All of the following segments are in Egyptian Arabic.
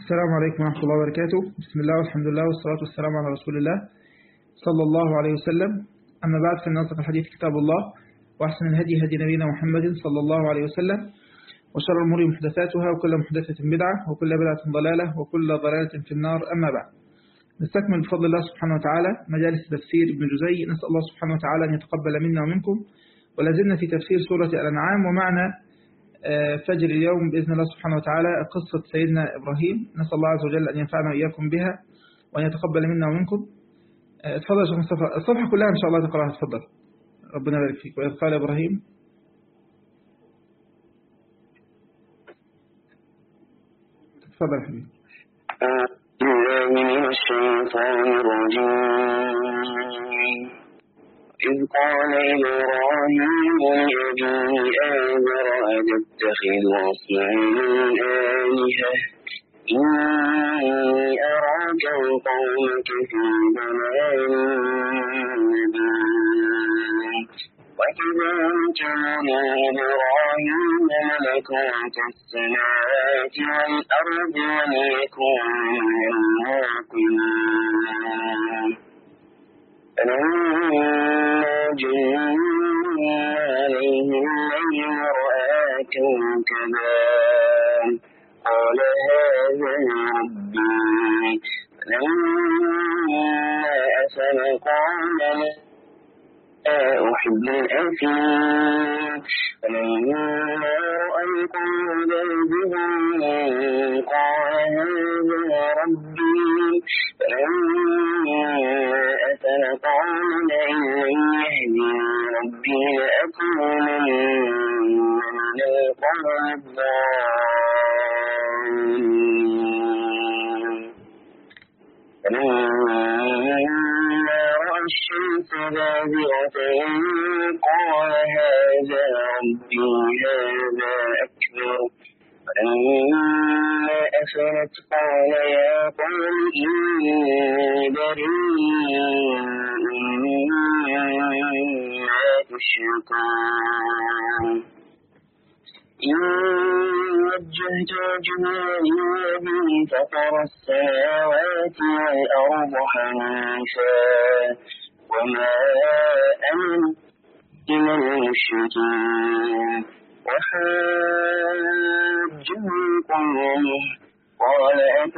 السلام عليكم ورحمة الله وبركاته بسم الله والحمد لله والصلاة والسلام على رسول الله صلى الله عليه وسلم أما بعد فإن أصدق الحديث كتاب الله وأحسن الهدي هدي نبينا محمد صلى الله عليه وسلم وشر الأمور محدثاتها وكل محدثة بدعة وكل بدعة ضلالة وكل ضلالة في النار أما بعد نستكمل بفضل الله سبحانه وتعالى مجالس تفسير ابن جزي نسأل الله سبحانه وتعالى أن يتقبل منا ومنكم ولازلنا في تفسير سورة الأنعام ومعنى فجر اليوم بإذن الله سبحانه وتعالى قصة سيدنا إبراهيم نسأل الله عز وجل أن ينفعنا وإياكم بها وأن يتقبل منا ومنكم اتفضل يا شيخ مصطفى الصفحة كلها إن شاء الله تقرأها تفضل ربنا يبارك فيك وإذ قال إبراهيم تفضل يا حبيبي من الشيطان الرجيم إذ قال إبراهيم لأبيه آذر أتتخذ أصناما آلهة إني أراك وقومك في ضلال مبين وكذلك نري إبراهيم ملكوت السماوات والأرض وليكون من الموقنين فلما جن عليه الليل رأى كوكبا قال هذا ربي فلما أفل قال لا أحب الأفل فلما رأى القوم بيدهم قال هذا ربي فلما أفل قال لئن لم يهدي ربي لأكونن من القوم الضالين فلما رأى الشمس بازغة قال هذا ربي هذا أكبر فلما أفلت قال يا قوم إني بريء مما تشركون إني وجهت وجهي للذي فطر السماوات والأرض حنيفا وما أنا من المشركين وحاجه قومه قال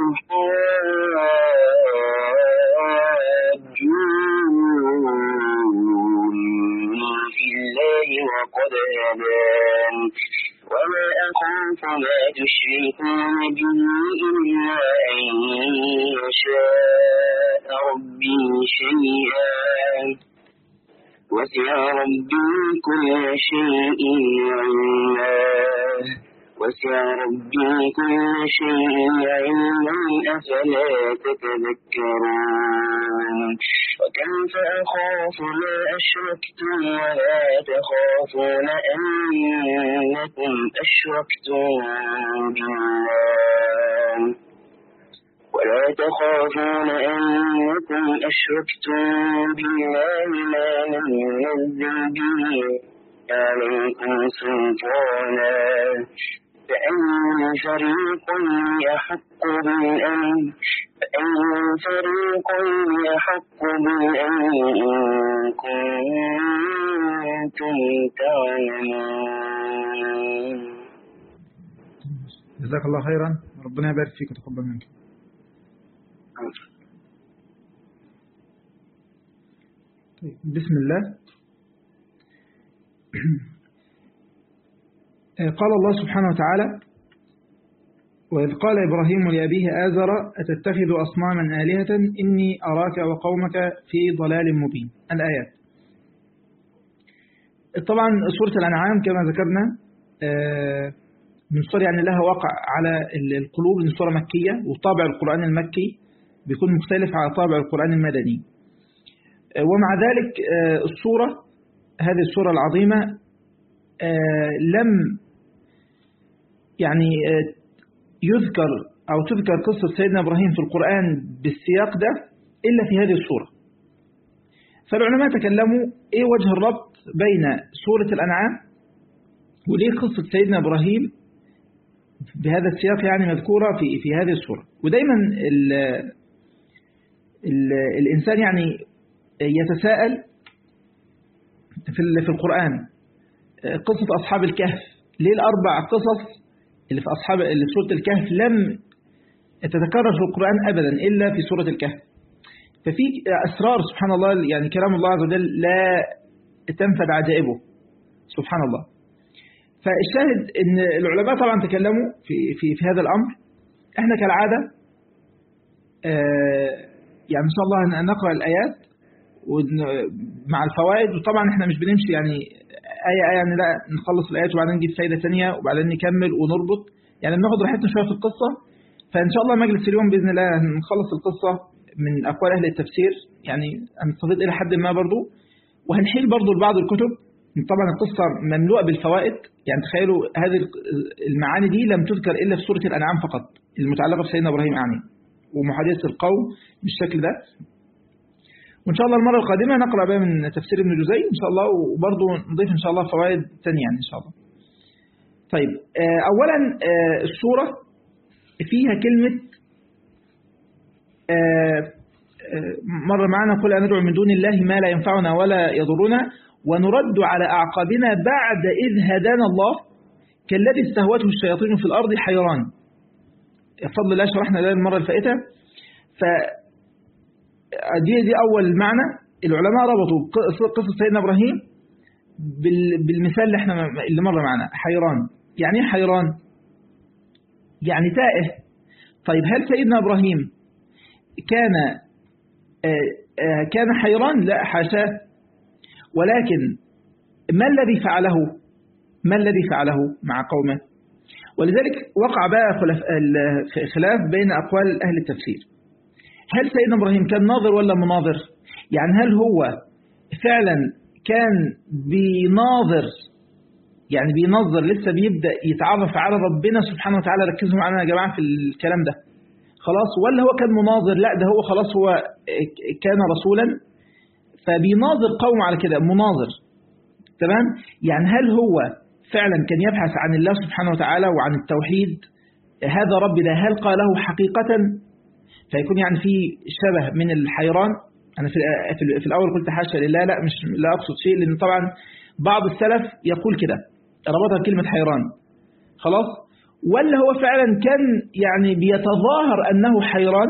أتحاجوني في الله وقد هدان وما أخاف ما تشركون به إلا أن يشاء ربي شيئا وسع ربي كل شيء علما وسع ربي كل شيء علما أفلا تتذكرون وكيف أخاف ما أشركتم ولا تخافون أنكم أشركتم بالله ولا تخافون أنكم أشركتم بالله ما لم ينزل به عليكم سلطانا فأي فريقين أحق بالأمن فأي فريقين أحق بالأمن إن كنتم تعلمون جزاك الله خيرا ربنا يبارك فيك وتقبل منك طيب بسم الله قال الله سبحانه وتعالى وإذ قال إبراهيم لأبيه آزر أتتخذ أصناما آلهة إني أراك وقومك في ضلال مبين الآيات طبعا سورة الأنعام كما ذكرنا من سورة يعني لها وقع على القلوب من سورة مكية وطابع القرآن المكي بيكون مختلف على طابع القرآن المدني ومع ذلك السورة هذه السورة العظيمة لم يعني يذكر أو تذكر قصة سيدنا إبراهيم في القرآن بالسياق ده إلا في هذه السورة فالعلماء تكلموا إيه وجه الربط بين سورة الأنعام وليه قصة سيدنا إبراهيم بهذا السياق يعني مذكورة في في هذه السورة ودايما ال ال الإنسان يعني يتساءل في في القرآن قصة أصحاب الكهف ليه الأربع قصص اللي في أصحاب اللي في سورة الكهف لم تتكرر في القرآن أبدا إلا في سورة الكهف ففي أسرار سبحان الله يعني كلام الله عز وجل لا تنفد عجائبه سبحان الله فالشاهد ان العلماء طبعا تكلموا في في في هذا الامر احنا كالعاده آه يعني ان شاء الله نقرا الايات مع الفوائد وطبعا احنا مش بنمشي يعني ايه ايه يعني لا نخلص الايات وبعدين نجيب فايده ثانيه وبعدين نكمل ونربط يعني بناخد راحتنا شويه في القصه فان شاء الله مجلس اليوم باذن الله نخلص القصه من اقوال اهل التفسير يعني هنستفيد الى حد ما برضو وهنحيل برضو لبعض الكتب طبعا القصة مملوءة بالفوائد يعني تخيلوا هذه المعاني دي لم تذكر إلا في سورة الأنعام فقط المتعلقة بسيدنا إبراهيم يعني ومحادثة القوم بالشكل ده وإن شاء الله المرة القادمة نقرأ بقى من تفسير ابن جزي إن شاء الله وبرضه نضيف إن شاء الله فوائد ثانية يعني إن شاء الله طيب أولا السورة فيها كلمة مر معنا قل أندعو من دون الله ما لا ينفعنا ولا يضرنا ونرد على أعقابنا بعد إذ هدانا الله كالذي استهوته الشياطين في الأرض حيران بفضل الله شرحنا ده المرة الفائتة ف دي دي أول معنى العلماء ربطوا قصة سيدنا إبراهيم بالمثال اللي احنا اللي مر معنا حيران يعني ايه حيران يعني تائه طيب هل سيدنا إبراهيم كان كان حيران لا حاشاه ولكن ما الذي فعله ما الذي فعله مع قومه ولذلك وقع بقى خلاف بين أقوال أهل التفسير هل سيدنا إبراهيم كان ناظر ولا مناظر يعني هل هو فعلا كان بيناظر يعني بينظر لسه بيبدأ يتعرف على ربنا سبحانه وتعالى ركزوا معنا يا جماعة في الكلام ده خلاص ولا هو كان مناظر لا ده هو خلاص هو كان رسولا فبيناظر قوم على كده مناظر تمام يعني هل هو فعلا كان يبحث عن الله سبحانه وتعالى وعن التوحيد هذا ربي ده هل قاله حقيقة فيكون يعني في شبه من الحيران أنا في, في الأول قلت حاشا لله لا مش لا أقصد شيء لأن طبعا بعض السلف يقول كده ربطها بكلمة حيران خلاص ولا هو فعلا كان يعني بيتظاهر أنه حيران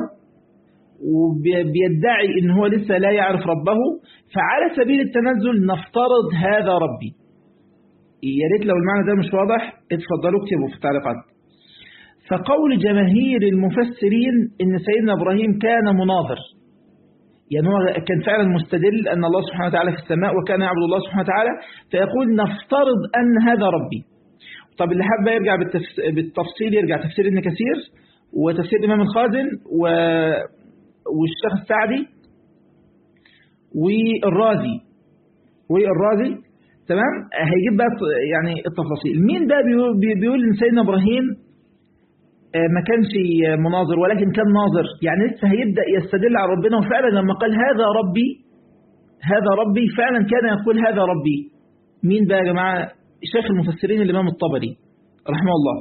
وبيدعي ان هو لسه لا يعرف ربه فعلى سبيل التنزل نفترض هذا ربي يا ريت لو المعنى ده مش واضح اتفضلوا اكتبوا في التعليقات فقول جماهير المفسرين ان سيدنا ابراهيم كان مناظر يعني هو كان فعلا مستدل ان الله سبحانه وتعالى في السماء وكان يعبد الله سبحانه وتعالى فيقول نفترض ان هذا ربي طب اللي حابب يرجع بالتفصيل يرجع تفسير ابن كثير وتفسير الامام الخازن و والشيخ السعدي والرازي والرازي تمام هيجيب بقى يعني التفاصيل مين بقى بيقول ان سيدنا ابراهيم ما كانش مناظر ولكن كان ناظر يعني لسه هيبدا يستدل على ربنا وفعلا لما قال هذا ربي هذا ربي فعلا كان يقول هذا ربي مين بقى يا جماعه شيخ المفسرين الامام الطبري رحمه الله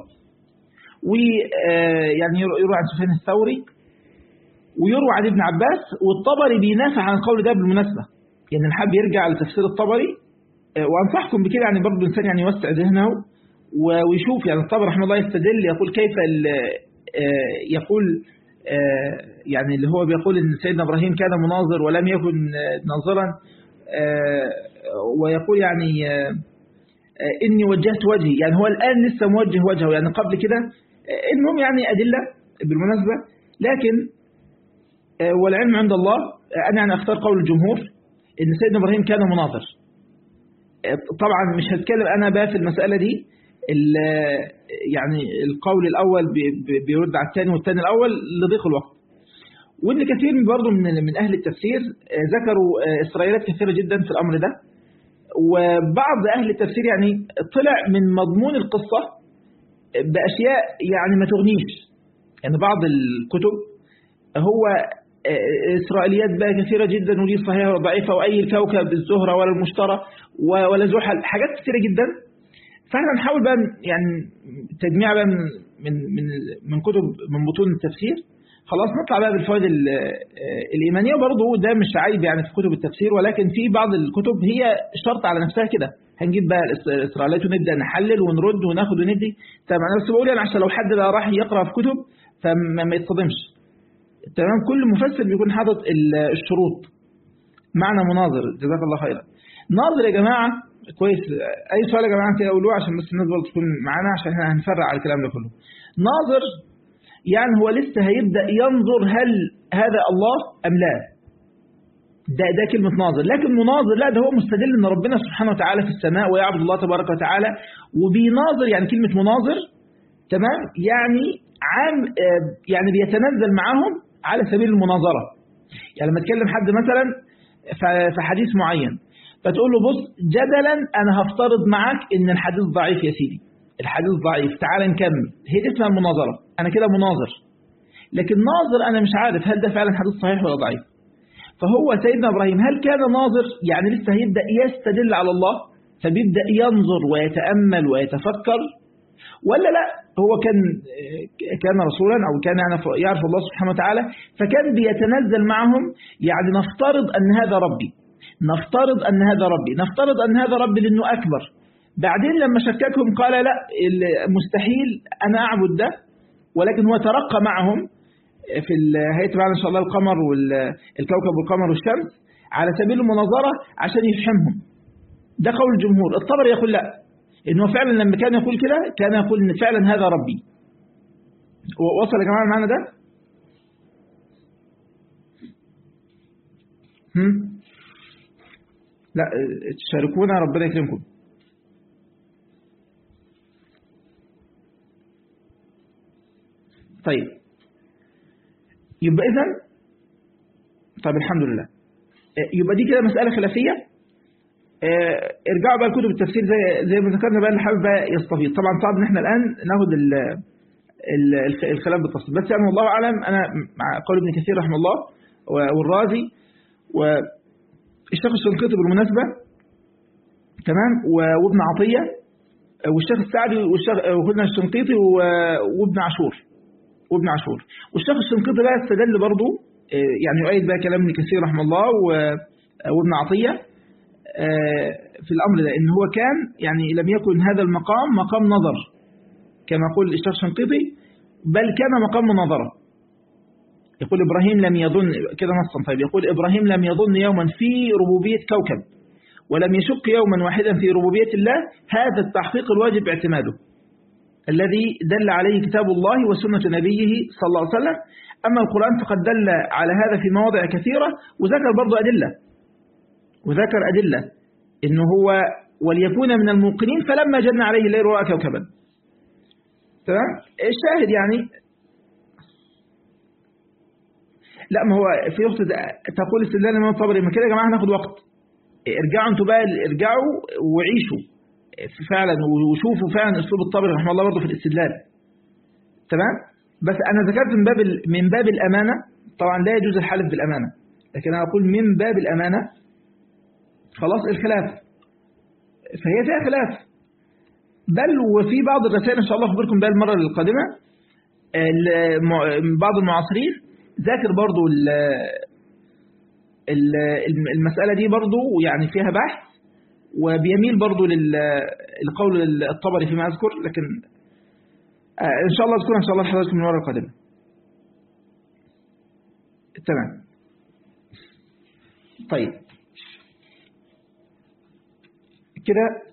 ويعني يروى عن سفيان الثوري ويروى عن ابن عباس والطبري بينافع عن القول ده بالمناسبة يعني الحاب يرجع لتفسير الطبري وأنصحكم بكده يعني برضه الإنسان يعني يوسع ذهنه ويشوف يعني الطبري رحمه الله يستدل يقول كيف يقول يعني اللي هو بيقول ان سيدنا ابراهيم كان مناظر ولم يكن ناظرا ويقول يعني اني وجهت وجهي يعني هو الان لسه موجه وجهه يعني قبل كده المهم يعني ادله بالمناسبه لكن والعلم عند الله أنا يعني أختار قول الجمهور إن سيدنا إبراهيم كان مناظر طبعا مش هتكلم أنا بقى في المسألة دي يعني القول الأول بيرد على الثاني والثاني الأول لضيق الوقت وإن كثير برضه من من أهل التفسير ذكروا إسرائيلات كثيرة جدا في الأمر ده وبعض أهل التفسير يعني طلع من مضمون القصة بأشياء يعني ما تغنيش يعني بعض الكتب هو إسرائيليات بقى كثيرة جدا ودي صحيحة وضعيفة وأي الكوكب الزهرة ولا المشترى ولا زحل حاجات كثيرة جدا فاحنا نحاول بقى يعني تجميع بقى من من من من كتب من بطون التفسير خلاص نطلع بقى بالفوائد ال- آه، الإيمانية برضه ده مش عيب يعني في كتب التفسير ولكن في بعض الكتب هي شرط على نفسها كده هنجيب بقى الإس- الإسرائيليات ونبدأ نحلل ونرد وناخد وندي طب أنا بس بقول يعني عشان لو حد بقى راح يقرأ في كتب فما ما يتصدمش تمام كل مفسر بيكون حاطط ال- الشروط معنى مناظر جزاك الله خيرا ناظر يا جماعة كويس أي سؤال يا جماعة كده قولوه عشان بس الناس برضه تكون معانا عشان احنا هنفرع على الكلام ده كله ناظر يعني هو لسه هيبدأ ينظر هل هذا الله أم لا ده ده كلمة ناظر لكن مناظر لا ده هو مستدل ان ربنا سبحانه وتعالى في السماء ويعبد الله تبارك وتعالى وبيناظر يعني كلمة مناظر تمام يعني عام آه، يعني بيتنزل معاهم على سبيل المناظرة يعني لما تكلم حد مثلا ف- في حديث معين فتقول له بص جدلا انا هفترض معاك ان الحديث ضعيف يا سيدي الحديث ضعيف تعال نكمل هي دي اسمها المناظرة انا كده مناظر لكن ناظر انا مش عارف هل ده فعلا حديث صحيح ولا ضعيف فهو سيدنا ابراهيم هل كان ناظر يعني لسه هيبدا يستدل على الله فبيبدا ينظر ويتامل ويتفكر ولا لا هو كان كان رسولا او كان يعرف يعرف الله سبحانه وتعالى فكان بيتنزل معهم يعني نفترض ان هذا ربي نفترض ان هذا ربي نفترض ان هذا ربي لانه اكبر بعدين لما شككهم قال لا مستحيل انا اعبد ده ولكن هو ترقى معهم في ال- هيئة معنا إن شاء الله القمر والكوكب والقمر والشمس على سبيل المناظرة عشان يفهمهم ده قول الجمهور الطبري يقول لا إنه فعلا لما كان يقول كده كان يقول إن فعلا هذا ربي وصل يا جماعة المعنى ده هم؟ لا تشاركونا ربنا يكرمكم طيب يبقى إذا طيب الحمد لله آه، يبقى دي كده مسألة خلافية آه، ارجعوا بقى لكتب التفسير زي زي ما ذكرنا بقى اللي حابب بقى يستفيد طبعا صعب ان احنا الآن ناخد ال ال- الخ- الخلاف بالتفصيل بس يعني والله أعلم أنا مع قول ابن كثير رحمه الله و- والرازي والشيخ الشنقيطي بالمناسبة تمام و- وابن عطية آه، والشيخ السعدي والشيخ آه، وقلنا الشنقيطي و- وابن عاشور وابن عاشور والشيخ الشنقيطي بقى استدل برضه آه، يعني يؤيد بقى كلام ابن كثير رحمه الله و- وابن عطية آه، في الأمر ده إن هو كان يعني لم يكن هذا المقام مقام نظر كما يقول الشيخ الشنقيطي بل كان مقام مناظرة يقول إبراهيم لم يظن كده نصا طيب يقول إبراهيم لم يظن يوما في ربوبية كوكب ولم يشك يوما واحدا في ربوبية الله هذا التحقيق الواجب اعتماده الذي دل عليه كتاب الله وسنة نبيه صلى الله عليه وسلم أما القرآن فقد دل على هذا في مواضع كثيرة وذكر برضو أدلة وذكر أدلة إنه هو وليكون من الموقنين فلما جن عليه الليل رأى كوكبا تمام الشاهد يعني لا ما هو في وقت تقول استدلال الإمام الطبري ما كده يا جماعة هناخد وقت ارجعوا انتوا بقى ارجعوا وعيشوا فعلا وشوفوا فعلا اسلوب الطبري رحمه الله برضه في الاستدلال تمام بس انا ذكرت من باب ال- من باب الامانه طبعا لا يجوز الحلف بالامانه لكن انا اقول من باب الامانه خلاص الخلاف فهي فيها خلاف بل وفي بعض الرسائل ان شاء الله اخبركم بها المره القادمه الم- بعض المعاصرين ذاكر برضه ال- ال- المسألة دي برضو يعني فيها بحث وبيميل برضو للقول الطبري فيما أذكر لكن آه، إن شاء الله أذكرها إن شاء الله لحضراتكم من المرة القادمة تمام طيب كده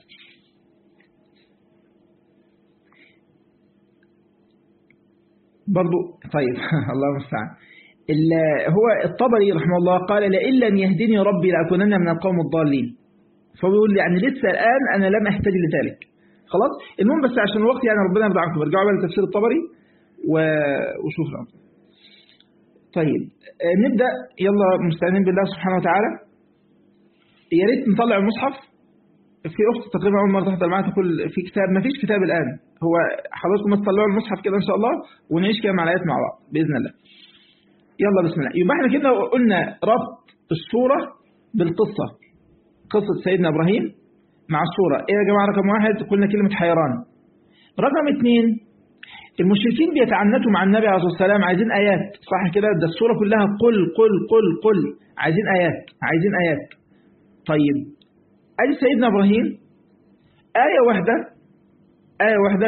برضو طيب الله المستعان ال- هو الطبري رحمه الله قال لئن لم يهدني ربي لأكونن من القوم الضالين فهو بيقول يعني لسه الآن أنا لم أهتدي لذلك خلاص المهم بس عشان الوقت يعني ربنا يرضى عنكم ارجعوا بقى لتفسير الطبري و... وشوف الأمر طيب آه، نبدأ يلا مستعينين بالله سبحانه وتعالى يا ريت نطلع المصحف في أخت تقريبا أول مرة تحضر معاها تقول في كتاب ما فيش كتاب الآن هو حضراتكم بس تطلعوا المصحف كده إن شاء الله ونعيش كده مع الآيات مع بعض بإذن الله يلا بسم الله يبقى احنا كده قلنا ربط الصورة بالقصة قصة سيدنا إبراهيم مع الصورة ايه يا جماعة رقم واحد قلنا كلمة حيران رقم اثنين المشركين بيتعنتوا مع النبي عليه الصلاة والسلام عايزين آيات صح كده ده السورة كلها قل قل قل قل عايزين آيات عايزين آيات طيب أدي سيدنا إبراهيم آية واحدة آية واحدة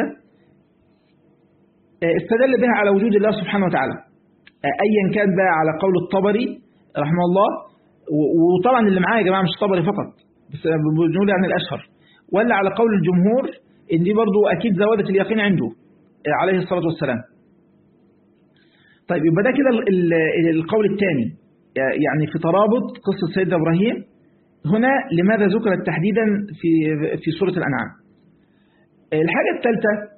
استدل بها على وجود الله سبحانه وتعالى أيا كان بقى على قول الطبري رحمه الله وطبعا اللي معايا يا جماعة مش الطبري فقط بس بنقول يعني الأشهر ولا على قول الجمهور إن دي برضو أكيد زودت اليقين عنده عليه الصلاة والسلام طيب يبقى ده كده القول الثاني يعني في ترابط قصة سيدنا إبراهيم هنا لماذا ذكرت تحديدا في في سورة الأنعام الحاجة الثالثة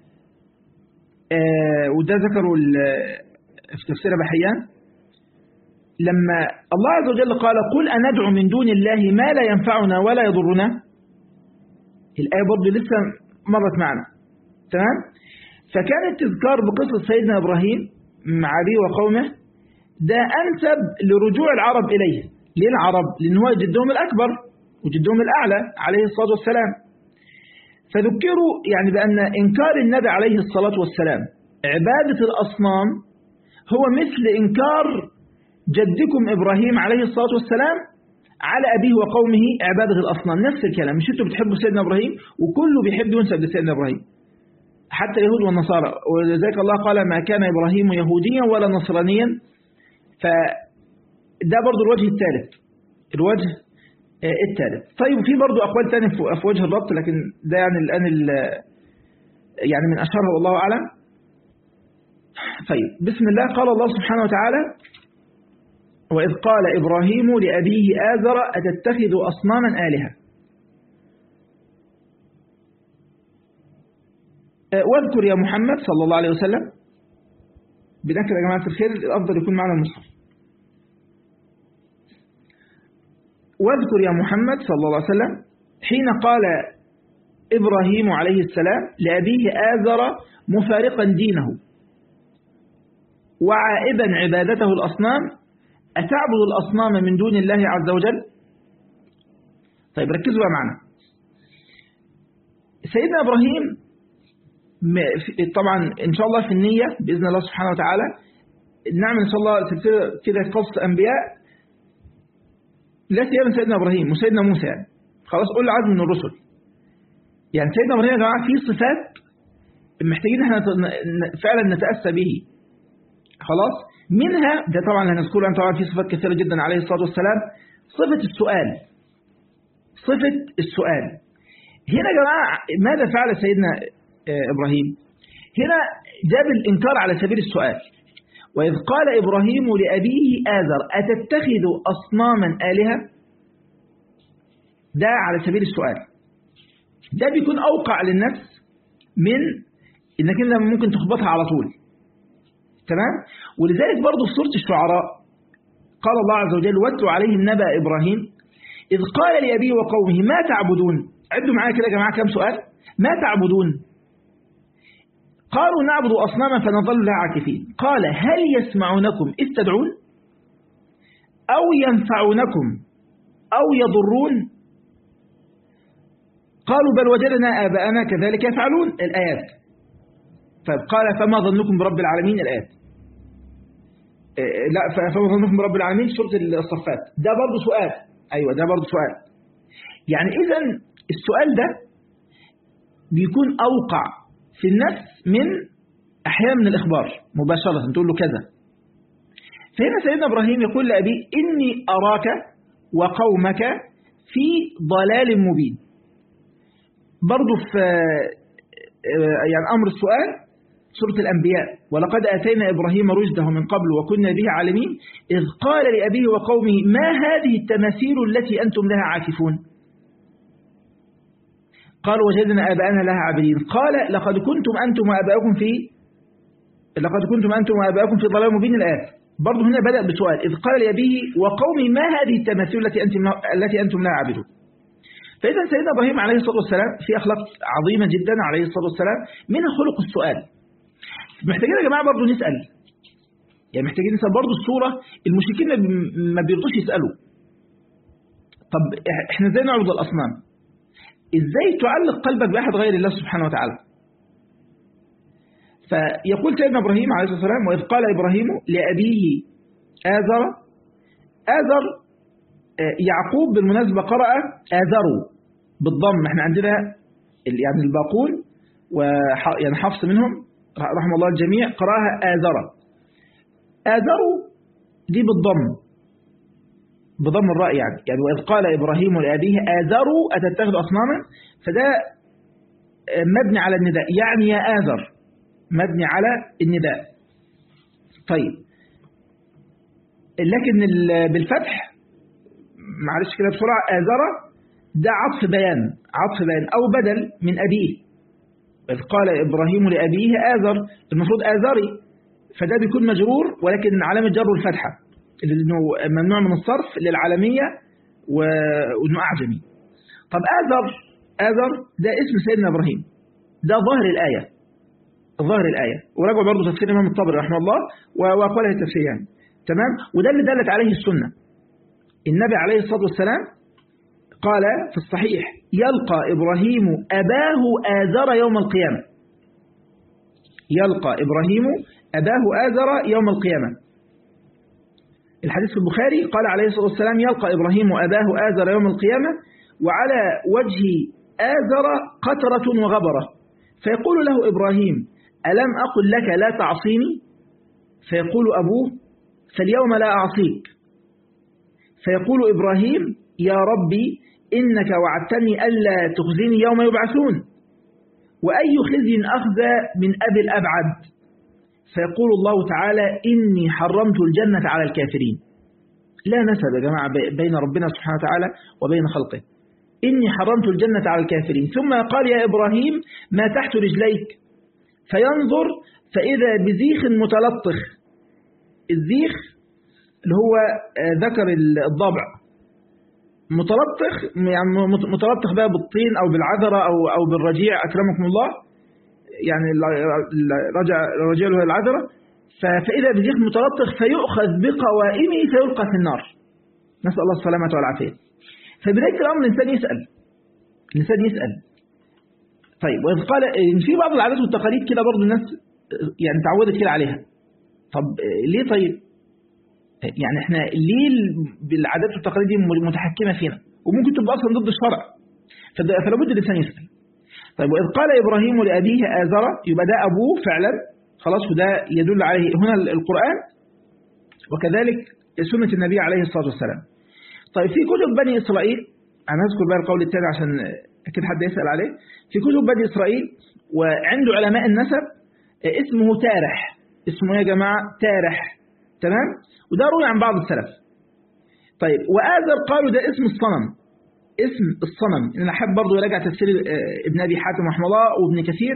وده ذكروا في تفسير بحيان لما الله عز وجل قال قل أندعو من دون الله ما لا ينفعنا ولا يضرنا الآية برضه لسه مرت معنا تمام فكان التذكار بقصة سيدنا إبراهيم مع أبيه وقومه ده أنسب لرجوع العرب إليه ليه العرب؟ لأن هو جدهم الأكبر وجدهم الأعلى عليه الصلاة والسلام فذكروا يعني بأن إنكار النبي عليه الصلاة والسلام عبادة الأصنام هو مثل إنكار جدكم إبراهيم عليه الصلاة والسلام على أبيه وقومه عبادة الأصنام نفس الكلام مش أنتوا بتحبوا سيدنا إبراهيم وكله بيحب ينسب لسيدنا إبراهيم حتى اليهود والنصارى ولذلك الله قال ما كان إبراهيم يهوديا ولا نصرانيا فده برضو الوجه الثالث الوجه الثالث طيب في برضو أقوال ثانية في وجه الربط لكن ده يعني الآن يعني من أشهرها والله أعلم طيب بسم الله قال الله سبحانه وتعالى وإذ قال إبراهيم لأبيه آذر أتتخذ أصناما آلهة واذكر يا محمد صلى الله عليه وسلم بنكر يا جماعة الخير الأفضل يكون معنا المصحف واذكر يا محمد صلى الله عليه وسلم حين قال إبراهيم عليه السلام لأبيه آذر مفارقا دينه وعائبا عبادته الأصنام أتعبد الأصنام من دون الله عز وجل طيب ركزوا معنا سيدنا إبراهيم طبعا إن شاء الله في النية بإذن الله سبحانه وتعالى نعمل إن شاء الله سلسلة كده قصة أنبياء لا سيما سيدنا إبراهيم وسيدنا موسى يعني خلاص قول عزم من الرسل يعني سيدنا إبراهيم يا جماعة في صفات محتاجين احنا فعلا نتأسى به خلاص منها ده طبعا هنذكرها طبعا في صفات كثيرة جدا عليه الصلاة والسلام صفة السؤال صفة السؤال هنا يا جماعة ماذا فعل سيدنا إبراهيم هنا جاب الإنكار على سبيل السؤال وإذ قال إبراهيم لأبيه آذر أتتخذ أصناما آلهة ده على سبيل السؤال ده بيكون أوقع للنفس من إنك أنت ممكن تخبطها على طول تمام ولذلك برضو في سورة الشعراء قال الله عز وجل واتل عليهم نبأ إبراهيم إذ قال لأبيه وقومه ما تعبدون عدوا معايا كده يا جماعة كم سؤال ما تعبدون قالوا نعبد أصناما فنظل لها عاكفين قال هل يسمعونكم إذ تدعون أو ينفعونكم أو يضرون قالوا بل وجدنا آباءنا كذلك يفعلون الآيات فقال فما ظنكم برب العالمين الآيات لا فما ظنكم برب العالمين سورة الصفات ده برضو سؤال أيوة ده برضو سؤال يعني إذا السؤال ده بيكون أوقع في النفس من أحيانا من الإخبار مباشرة تقول له كذا فهنا سيدنا إبراهيم يقول لأبي إني أراك وقومك في ضلال مبين برضو في يعني أمر السؤال سورة الأنبياء ولقد آتينا إبراهيم رشده من قبل وكنا به عالمين إذ قال لأبيه وقومه ما هذه التماثيل التي أنتم لها عاكفون قال وجدنا آباءنا لها عابدين قال لقد كنتم أنتم وآباؤكم في لقد كنتم أنتم وآباؤكم في ضلال مبين الآيات برضه هنا بدأ بسؤال إذ قال لأبيه وقومي ما هذه التماثيل التي أنتم التي أنتم لها عابدون فإذا سيدنا إبراهيم عليه الصلاة والسلام في أخلاق عظيمة جدا عليه الصلاة والسلام منها خلق السؤال محتاجين يا جماعة برضه نسأل يعني محتاجين نسأل برضه الصورة المشركين ما بيرضوش يسألوا طب احنا ازاي نعبد الأصنام ازاي تعلق قلبك بأحد غير الله سبحانه وتعالى فيقول سيدنا إبراهيم عليه الصلاة والسلام وإذ قال إبراهيم لأبيه آذر آذر آه، يعقوب بالمناسبة قرأ آذروا بالضم احنا عندنا ال- يعني الباقون وح يعني حفص منهم رحمه الله الجميع قراها آذر آذروا دي بالضم بضم الراء يعني يعني وإذ قال إبراهيم لأبيه آذروا أتتخذ أصناما فده آه، مبني على النداء يعني يا آذر مبني على النداء طيب لكن ال- بالفتح معلش كده بسرعة آذر ده عطف بيان عطف بيان أو بدل من أبيه إذ قال إبراهيم لأبيه آذر المفروض آذري فده بيكون مجرور ولكن علامة جره الفتحة لأنه ممنوع من الصرف للعالمية و- وإنه أعجمي طب آذر آذر ده اسم سيدنا إبراهيم ده ظاهر الآية ظاهر الآية وراجعوا برضه تفسير الإمام الطبري رحمه الله و- وأقواله التفسير يعني تمام وده اللي دلت عليه السنة النبي عليه الصلاة والسلام قال في الصحيح يلقى إبراهيم أباه آذر يوم القيامة يلقى إبراهيم أباه آذر يوم القيامة الحديث في البخاري قال عليه الصلاة والسلام يلقى إبراهيم أباه آذر يوم القيامة وعلى وجه آذر قطرة وغبرة فيقول له إبراهيم ألم أقل لك لا تعصيني فيقول أبوه فاليوم لا أعصيك فيقول إبراهيم يا ربي إنك وعدتني ألا تخزيني يوم يبعثون وأي خزي أخزى من أبي الأبعد فيقول الله تعالى إني حرمت الجنة على الكافرين لا نسب يا جماعة بي- بين ربنا سبحانه وتعالى وبين خلقه إني حرمت الجنة على الكافرين ثم قال يا إبراهيم ما تحت رجليك فينظر فإذا بزيخ متلطخ الزيخ اللي هو آه، ذكر الضبع متلطخ يعني مت- متلطخ بقى بالطين أو بالعذرة أو أو بالرجيع أكرمكم الله يعني ال- ال- رجع الرجيع اللي هو العذرة ف- فإذا بزيخ متلطخ فيؤخذ بقوائمه فيلقى في النار نسأل الله السلامة والعافية فبداية الأمر الإنسان يسأل الإنسان يسأل طيب وإذ قال إن في بعض العادات والتقاليد كده برضه الناس يعني تعودت كده عليها طب ليه طيب يعني احنا ليه بالعادات والتقاليد دي متحكمة فينا وممكن تبقى أصلا ضد الشرع فده- فلا بد الإنسان يسأل طيب وإذ قال إبراهيم لأبيه آزر يبقى ده أبوه فعلا خلاص وده يدل عليه هنا القرآن وكذلك سنة النبي عليه الصلاة والسلام طيب في كتب بني إسرائيل أنا هذكر بقى القول التالي عشان أكيد حد يسأل عليه في كتب بني إسرائيل وعنده علماء النسب اسمه تارح اسمه يا جماعة تارح تمام وده روي عن بعض السلف طيب وآذر قالوا ده اسم الصنم اسم الصنم أنا أحب برضه يراجع تفسير آه، ابن أبي حاتم رحمه الله وابن كثير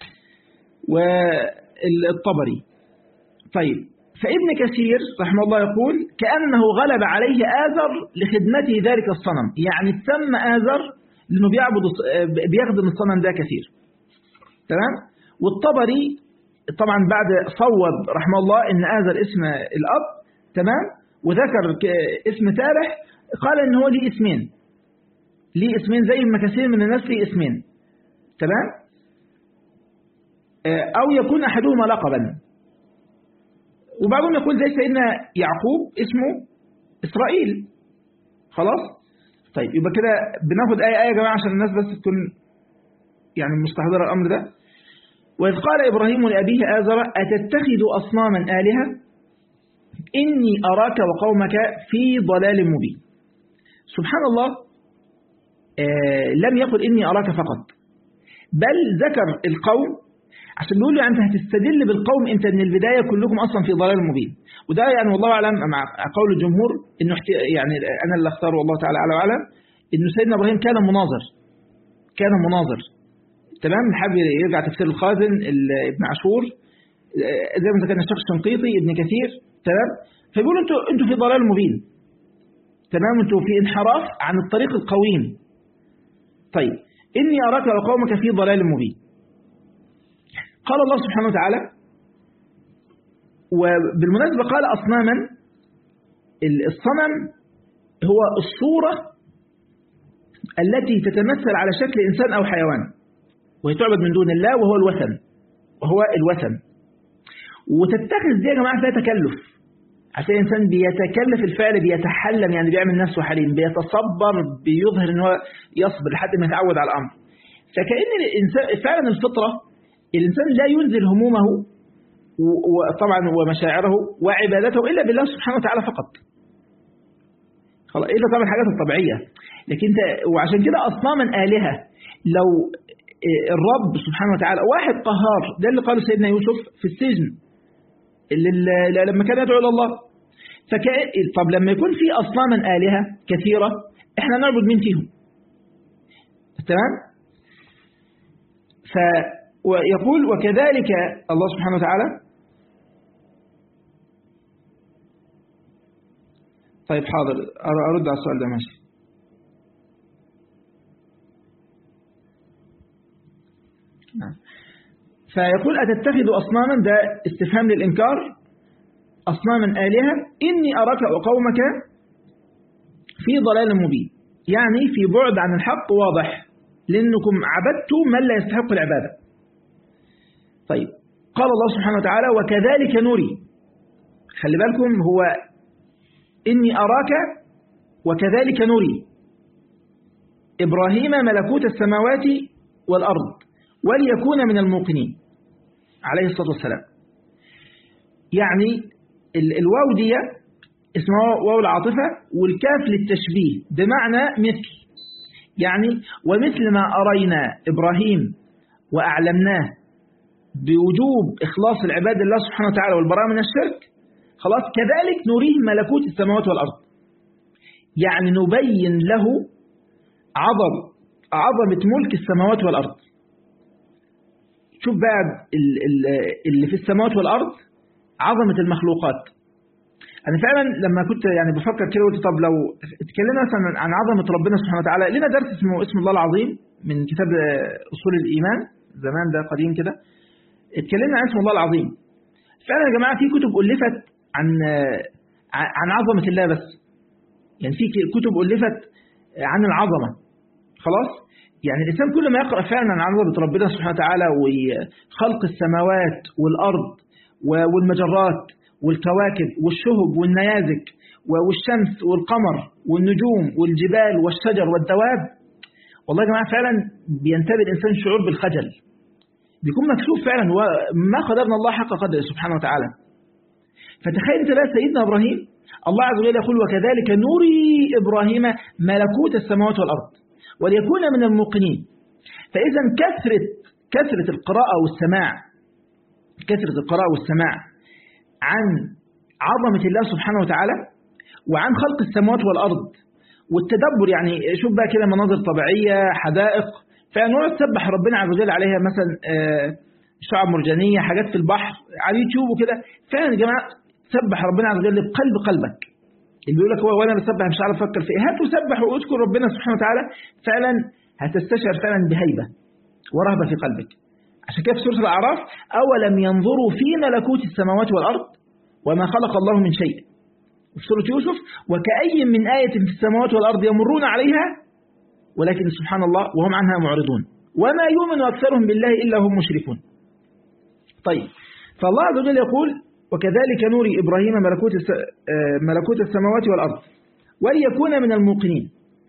والطبري طيب فابن كثير رحمه الله يقول كأنه غلب عليه آذر لخدمته ذلك الصنم يعني تسمى آذر لأنه بيعبد الص- آه، بيخدم الصنم ده كثير تمام والطبري طبعا بعد صوب رحمه الله ان آذر اسم الأب تمام وذكر ك- اسم تارح قال ان هو ليه اسمين ليه اسمين زي ما كثير من الناس ليه اسمين تمام آه، أو يكون أحدهما لقبا وبعضهم يقول زي سيدنا يعقوب اسمه إسرائيل خلاص طيب يبقى كده بناخد آية آية يا جماعة عشان الناس بس تكون يعني مستحضرة الأمر ده وإذ قال إبراهيم لأبيه آزر أتتخذ أصناما آلهة إني أراك وقومك في ضلال مبين سبحان الله آه لم يقل إني أراك فقط بل ذكر القوم عشان بيقول له أنت هتستدل بالقوم أنت من البداية كلكم أصلا في ضلال مبين وده يعني والله أعلم مع قول الجمهور إنه احت- يعني أنا اللي اختاره والله تعالى أعلى وأعلم إنه سيدنا إبراهيم كان مناظر كان مناظر تمام حابب يرجع تفسير الخازن ال- ابن عاشور آه، زي ما ذكرنا الشيخ الشنقيطي ابن كثير تمام فيقولوا انتوا انتوا في ضلال مبين تمام انتوا في انحراف عن الطريق القويم طيب اني اراك وقومك في ضلال مبين قال الله سبحانه وتعالى وبالمناسبة قال أصناما ال- الصنم هو الصورة التي تتمثل على شكل إنسان أو حيوان وهي تعبد من دون الله وهو الوثن وهو الوثن وتتخذ دي يا جماعة فيها تكلف عشان الإنسان بيتكلف الفعل بيتحلم يعني بيعمل نفسه حليم بيتصبر بيظهر ان هو يصبر لحد ما يتعود على الأمر فكأن الإنسان فعلا الفطرة الإنسان لا ينزل همومه وطبعا ومشاعره وعبادته إلا بالله سبحانه وتعالى فقط خلاص إلا طبعا الحاجات الطبيعية لكن انت وعشان كده أصناما آلهة لو الرب سبحانه وتعالى واحد قهار ده اللي قاله سيدنا يوسف في السجن اللي لما كان يدعو إلى الله فكأ طب لما يكون في أصناما آلهة كثيرة احنا نعبد مين فيهم تمام فيقول وكذلك الله سبحانه وتعالى طيب حاضر أرد على السؤال ده ماشي نعم فيقول أتتخذ أصناما ده استفهام للإنكار أصناما آلهة إني أراك وقومك في ضلال مبين يعني في بعد عن الحق واضح لأنكم عبدتم من لا يستحق العبادة طيب قال الله سبحانه وتعالى وكذلك نري خلي بالكم هو إني أراك وكذلك نري إبراهيم ملكوت السماوات والأرض وليكون من الموقنين عليه الصلاة والسلام يعني الواو دي اسمها واو العاطفة والكاف للتشبيه بمعنى مثل يعني ومثل ما أرينا إبراهيم وأعلمناه بوجوب إخلاص العباد لله سبحانه وتعالى والبراءة من الشرك خلاص كذلك نريه ملكوت السماوات والأرض يعني نبين له عظم عظمة ملك السماوات والأرض شوف بقى اللي في السماوات والأرض عظمة المخلوقات أنا فعلا لما كنت يعني بفكر كده قلت طب لو اتكلمنا مثلا عن عظمة ربنا سبحانه وتعالى لنا درس اسمه اسم الله العظيم من كتاب أصول الإيمان زمان ده قديم كده اتكلمنا عن اسم الله العظيم فعلا يا جماعة في كتب ألفت عن عن عظمة الله بس يعني في كتب ألفت عن العظمة خلاص يعني الإنسان كل ما يقرأ فعلا عن عظمة ربنا سبحانه وتعالى وخلق السماوات والأرض والمجرات والكواكب والشهب والنيازك والشمس والقمر والنجوم والجبال والشجر والدواب والله يا جماعة فعلا بينتبه الإنسان شعور بالخجل بيكون مكسوف فعلا وما قدرنا الله حق قدره سبحانه وتعالى فتخيل انت بقى سيدنا إبراهيم الله عز وجل يقول وكذلك نري إبراهيم ملكوت السماوات والأرض وليكون من الموقنين فإذا كثرة كثرة القراءة والسماع كثرة القراءة والسماع عن عظمة الله سبحانه وتعالى وعن خلق السماوات والأرض والتدبر يعني شوف بقى كده مناظر طبيعية حدائق فنقعد تسبح ربنا عز وجل عليها مثلا شعب مرجانية حاجات في البحر على اليوتيوب وكده فعلا يا جماعة تسبح ربنا عز وجل بقلب قلبك اللي بيقول لك هو وانا بسبح مش عارف افكر في ايه هات وسبح واذكر ربنا سبحانه وتعالى فعلا هتستشعر فعلا بهيبه ورهبه في قلبك عشان كده في سوره الاعراف اولم ينظروا في ملكوت السماوات والارض وما خلق الله من شيء وفي سوره يوسف وكأي من آية في السماوات والأرض يمرون عليها ولكن سبحان الله وهم عنها معرضون وما يؤمن أكثرهم بالله إلا هم مشركون طيب فالله عز وجل يقول وكذلك نوري إبراهيم ملكوت ملكوت السماوات والأرض وليكون من الموقنين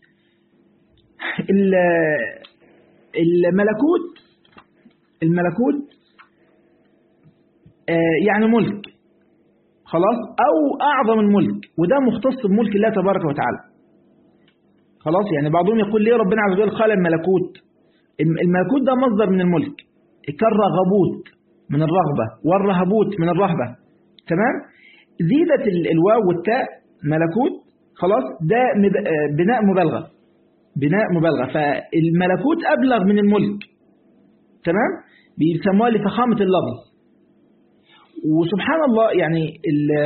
الملكوت الملكوت يعني ملك خلاص أو أعظم الملك وده مختص بملك الله تبارك وتعالى خلاص يعني بعضهم يقول ليه ربنا عز وجل قال الملكوت الملكوت ده مصدر من الملك كالرغبوت من الرغبة والرهبوت من الرهبة تمام زيدت الواو والتاء ملكوت خلاص ده بناء مبالغة بناء مبالغة فالملكوت أبلغ من الملك تمام بيسموها لفخامة اللفظ وسبحان الله يعني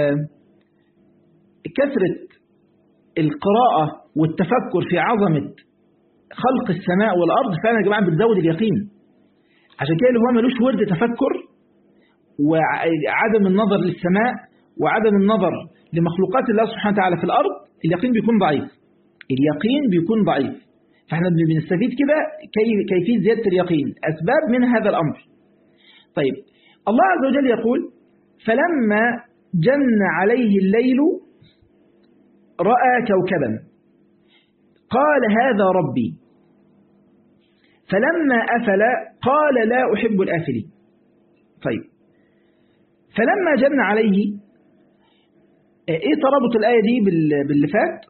كثرة القراءة والتفكر في عظمة خلق السماء والأرض فعلا يا جماعة بتزود اليقين عشان كده اللي هو ملوش ورد تفكر وعدم النظر للسماء وعدم النظر لمخلوقات الله سبحانه وتعالى في الأرض اليقين بيكون ضعيف اليقين بيكون ضعيف فاحنا بنستفيد كده كي كيفية زيادة اليقين أسباب من هذا الأمر طيب الله عز وجل يقول فلما جن عليه الليل رأى كوكبا قال هذا ربي فلما أفل قال لا أحب الآفلين طيب فلما جن عليه ايه ترابط الآية دي باللي فات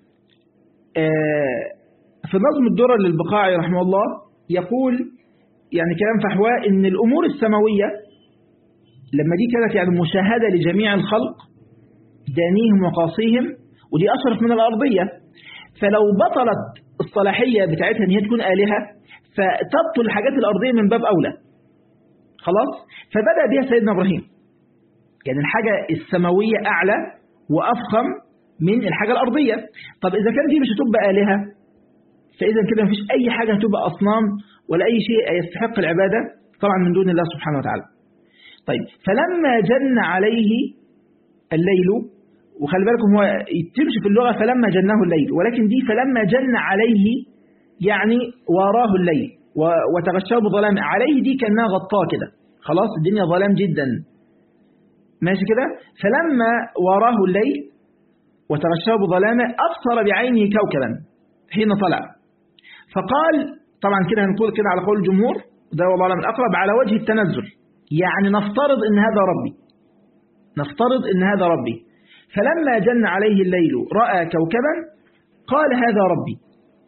في نظم الدرر للبقاعي رحمه الله يقول يعني كلام فحواء ان الأمور السماوية لما دي كانت يعني مشاهدة لجميع الخلق دانيهم وقاصيهم ودي أشرف من الأرضية فلو بطلت الصلاحية بتاعتها ان هي تكون آلهة فتبطل الحاجات الأرضية من باب أولى خلاص فبدأ بها سيدنا إبراهيم يعني الحاجة السماوية أعلى وأفخم من الحاجة الأرضية طب إذا كان دي مش هتبقى آلهة فإذا كده مفيش أي حاجة هتبقى أصنام ولا أي شيء يستحق العبادة طبعا من دون الله سبحانه وتعالى طيب فلما جن عليه الليل وخلي بالكم هو تمشي في اللغة فلما جنه الليل ولكن دي فلما جن عليه يعني وراه الليل وتغشاه بظلام عليه دي كأنها غطاه كده خلاص الدنيا ظلام جدا ماشي كده فلما وراه الليل وتغشاه بظلامه أبصر بعينه كوكبا حين طلع فقال طبعا كده هنقول كده على قول الجمهور ده والله أعلم الأقرب على وجه التنزل يعني نفترض إن هذا ربي نفترض إن هذا ربي فلما جن عليه الليل رأى كوكبا قال هذا ربي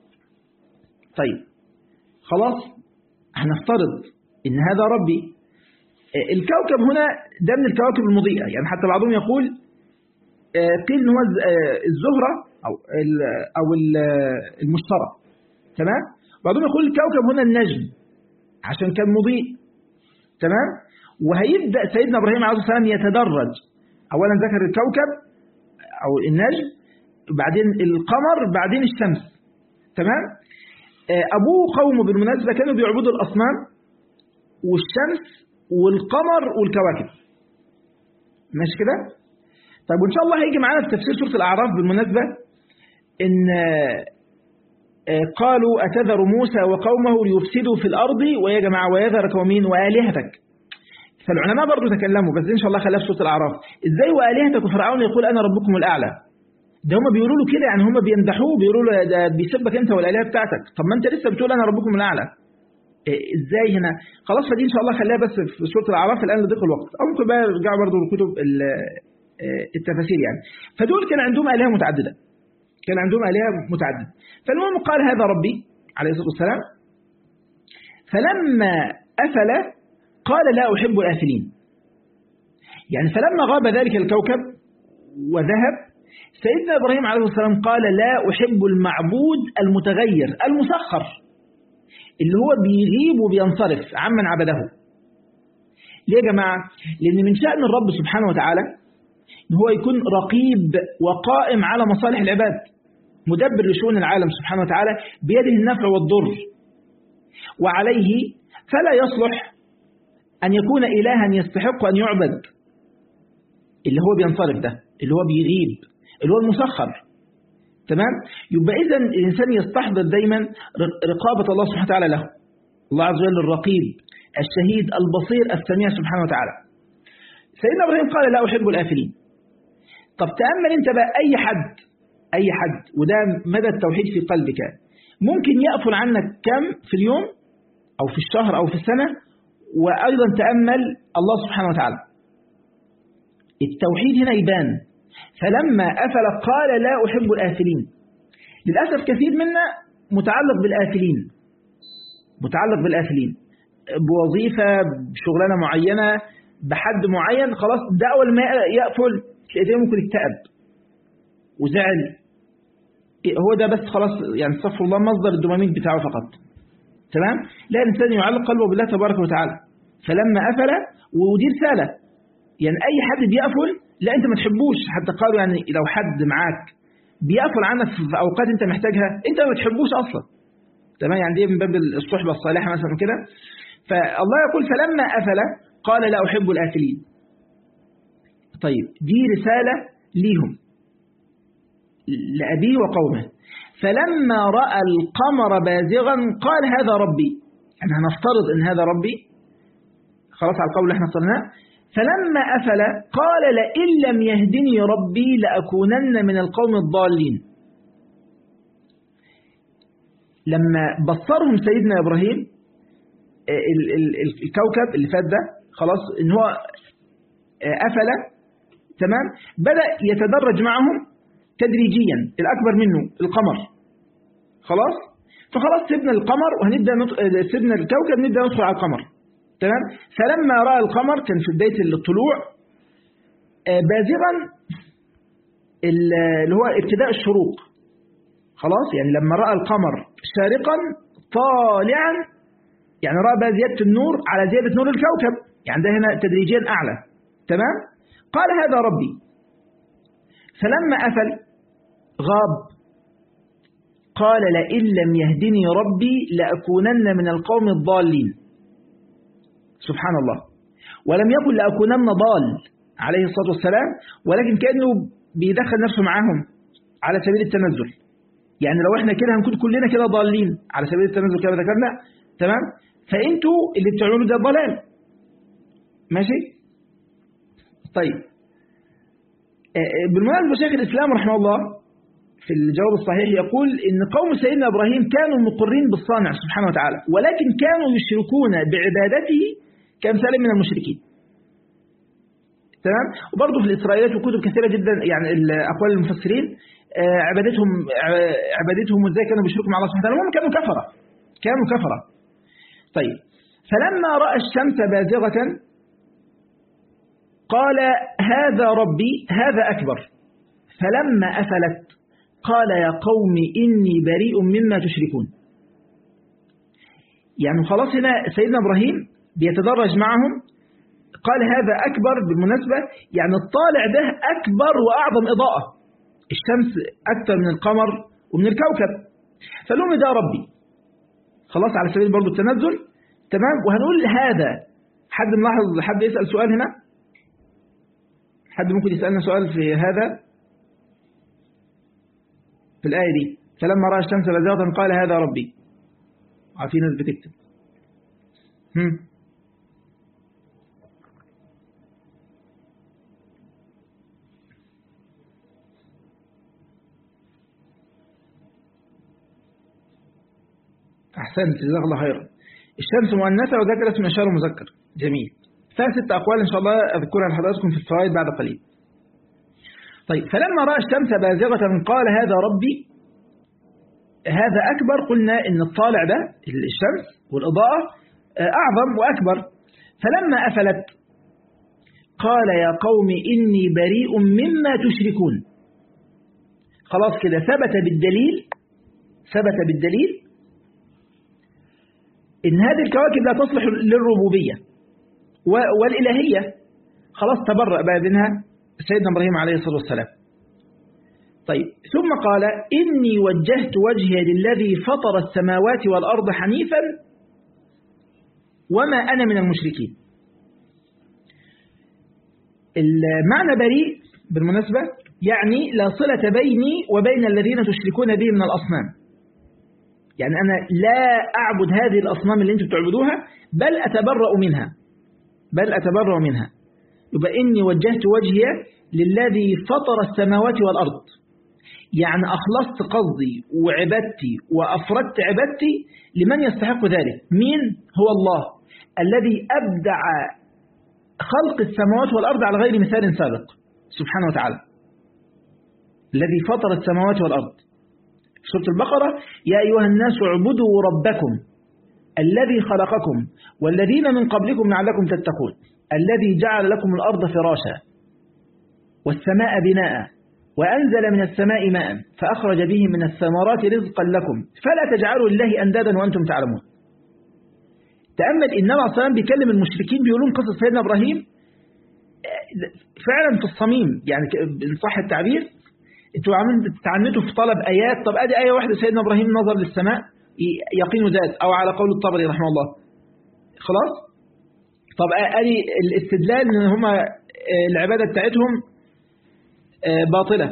طيب خلاص هنفترض إن هذا ربي الكوكب هنا ده من الكواكب المضيئة يعني حتى بعضهم يقول قيل ان هو الزهرة أو أو المشترى تمام بعضهم يقول الكوكب هنا النجم عشان كان مضيء تمام وهيبدأ سيدنا إبراهيم عليه الصلاة والسلام يتدرج أولا ذكر الكوكب أو النجم بعدين القمر بعدين الشمس تمام أبوه قومه بالمناسبة كانوا بيعبدوا الأصنام والشمس والقمر والكواكب ماشي كده طيب وإن شاء الله هيجي معانا في تفسير سورة الأعراف بالمناسبة إن قالوا أتذر موسى وقومه ليفسدوا في الأرض ويا جماعة ويذر قومين وآلهتك فالعلماء برضو تكلموا بس إن شاء الله خلاف سورة الأعراف إزاي وآلهتك وفرعون يقول أنا ربكم الأعلى ده هم بيقولوا له كده يعني هم بيمدحوه بيقولوا له ده بيسبك أنت والآلهة بتاعتك طب ما أنت لسه بتقول أنا ربكم الأعلى ازاي هنا خلاص فدي ان شاء الله خليها بس في سوره الاعراف الان لضيق الوقت او ممكن بقى يرجعوا برضه لكتب التفاسير يعني فدول كان عندهم الهه متعدده كان عندهم الهه متعدده فالمهم قال هذا ربي عليه الصلاه والسلام فلما افل قال لا احب الافلين يعني فلما غاب ذلك الكوكب وذهب سيدنا ابراهيم عليه الصلاه والسلام قال لا احب المعبود المتغير المسخر اللي هو بيغيب وبينصرف عمن عبده ليه يا جماعة؟ لأن من شأن الرب سبحانه وتعالى إن هو يكون رقيب وقائم على مصالح العباد مدبر لشؤون العالم سبحانه وتعالى بيده النفع والضر وعليه فلا يصلح أن يكون إلها يستحق أن يعبد اللي هو بينصرف ده اللي هو بيغيب اللي هو المسخر تمام يبقى إذا الإنسان يستحضر دايما رقابة الله سبحانه وتعالى له الله عز وجل الرقيب الشهيد البصير السميع سبحانه وتعالى سيدنا إبراهيم قال لا أحب الآفلين طب تأمل أنت بقى أي حد أي حد وده مدى التوحيد في قلبك ممكن يأفل عنك كم في اليوم أو في الشهر أو في السنة وأيضا تأمل الله سبحانه وتعالى التوحيد هنا يبان فلما أفل قال لا أحب الآفلين للأسف كثير منا متعلق بالآفلين متعلق بالآفلين بوظيفة بشغلانة معينة بحد معين خلاص ده أول ما يقفل تلاقيه ممكن يكتئب وزعل هو ده بس خلاص يعني استغفر الله مصدر الدوبامين بتاعه فقط تمام لا الإنسان يعلق قلبه بالله تبارك وتعالى فلما أفل ودي رسالة يعني أي حد بيقفل لا أنت ما تحبوش حتى قالوا يعني لو حد معاك بيقفل عنك في أوقات أنت محتاجها أنت ما بتحبوش أصلا تمام يعني دي من باب الصحبة الصالحة مثلا كده فالله يقول فلما أفل قال لا أحب الآفلين طيب دي رسالة ليهم لأبيه وقومه فلما رأى القمر بازغا قال هذا ربي يعني هنفترض ان هذا ربي خلاص على القول اللي احنا اخترناه فلما أفل قال لئن لم يهدني ربي لأكونن من القوم الضالين لما بصرهم سيدنا إبراهيم ال- ال- ال- الكوكب اللي فات ده خلاص ان هو أفل تمام بدأ يتدرج معهم تدريجيا الأكبر منه القمر خلاص فخلاص سيبنا القمر وهنبدأ نط... سيبنا الكوكب نبدأ ندخل على القمر تمام فلما رأى القمر كان في بداية الطلوع آه، بازغا ال- اللي هو ابتداء الشروق خلاص يعني لما رأى القمر شارقا طالعا يعني رأى بقى زيادة النور على زيادة نور الكوكب يعني ده هنا تدريجيا أعلى تمام قال هذا ربي فلما أفل غاب قال لئن لم يهدني ربي لأكونن من القوم الضالين سبحان الله ولم يكن لأكونن ضال عليه الصلاة والسلام ولكن كأنه بيدخل نفسه معاهم على سبيل التنزل يعني لو احنا كده هنكون كلنا كده ضالين على سبيل التنزل كما ذكرنا تمام فانتوا اللي بتعملوا ده ضلال ماشي طيب آه، آه، بالمناسبة شيخ الإسلام رحمه الله في الجواب الصحيح يقول إن قوم سيدنا إبراهيم كانوا مقرين بالصانع سبحانه وتعالى ولكن كانوا يشركون بعبادته كأمثال من المشركين تمام وبرضه في الإسرائيليات وكتب كثيرة جدا يعني ال- أقوال المفسرين آه، عبادتهم ع- عبادتهم وإزاي كانوا بيشركوا مع الله سبحانه وتعالى هم كانوا كفرة كانوا كفرة طيب فلما رأى الشمس بازغة قال هذا ربي هذا أكبر فلما أفلت قال يا قوم إني بريء مما تشركون يعني خلاص هنا سيدنا إبراهيم بيتدرج معهم قال هذا أكبر بالمناسبة يعني الطالع ده أكبر وأعظم إضاءة الشمس أكثر من القمر ومن الكوكب فلهم ده ربي خلاص على سبيل برضو التنزل تمام وهنقول هذا حد ملاحظ حد يسأل سؤال هنا حد ممكن يسألنا سؤال في هذا في الآية دي فلما رأى الشمس بازغة قال هذا ربي في ناس بتكتب هم. أحسنت جزاك الله خيرا الشمس مؤنثة وذكر اسم إشارة مذكر جميل فيها ست أقوال إن شاء الله أذكرها لحضراتكم في الفوائد بعد قليل طيب فلما رأى الشمس بازغة قال هذا ربي هذا أكبر قلنا إن الطالع ده الشمس والإضاءة أعظم وأكبر فلما أفلت قال يا قوم إني بريء مما تشركون خلاص كده ثبت بالدليل ثبت بالدليل إن هذه الكواكب لا تصلح للربوبية والإلهية خلاص تبرأ بقى منها سيدنا إبراهيم عليه الصلاة والسلام طيب ثم قال إني وجهت وجهي للذي فطر السماوات والأرض حنيفا وما أنا من المشركين المعنى بريء بالمناسبة يعني لا صلة بيني وبين الذين تشركون به من الأصنام يعني أنا لا أعبد هذه الأصنام اللي أنتم تعبدوها بل أتبرأ منها بل أتبرأ منها يبقى إني وجهت وجهي للذي فطر السماوات والأرض يعني أخلصت قصدي وعبادتي وأفردت عبادتي لمن يستحق ذلك مين هو الله الذي أبدع خلق السماوات والأرض على غير مثال سابق سبحانه وتعالى الذي فطر السماوات والأرض في سورة البقرة يا أيها الناس اعبدوا ربكم الذي خلقكم والذين من قبلكم لعلكم تتقون الذي جعل لكم الأرض فراشا والسماء بناء وأنزل من السماء ماء فأخرج به من الثمرات رزقا لكم فلا تجعلوا الله أندادا وأنتم تعلمون تأمل إن النبي عليه الصلاة بيكلم المشركين بيقولون قصة سيدنا إبراهيم فعلا في الصميم يعني إن صح التعبير انتوا عاملين تعنتوا في طلب آيات طب أدي آية واحدة سيدنا إبراهيم نظر للسماء يقين ذات أو على قول الطبري رحمه الله خلاص طب أدي الاستدلال إن هم العبادة بتاعتهم باطلة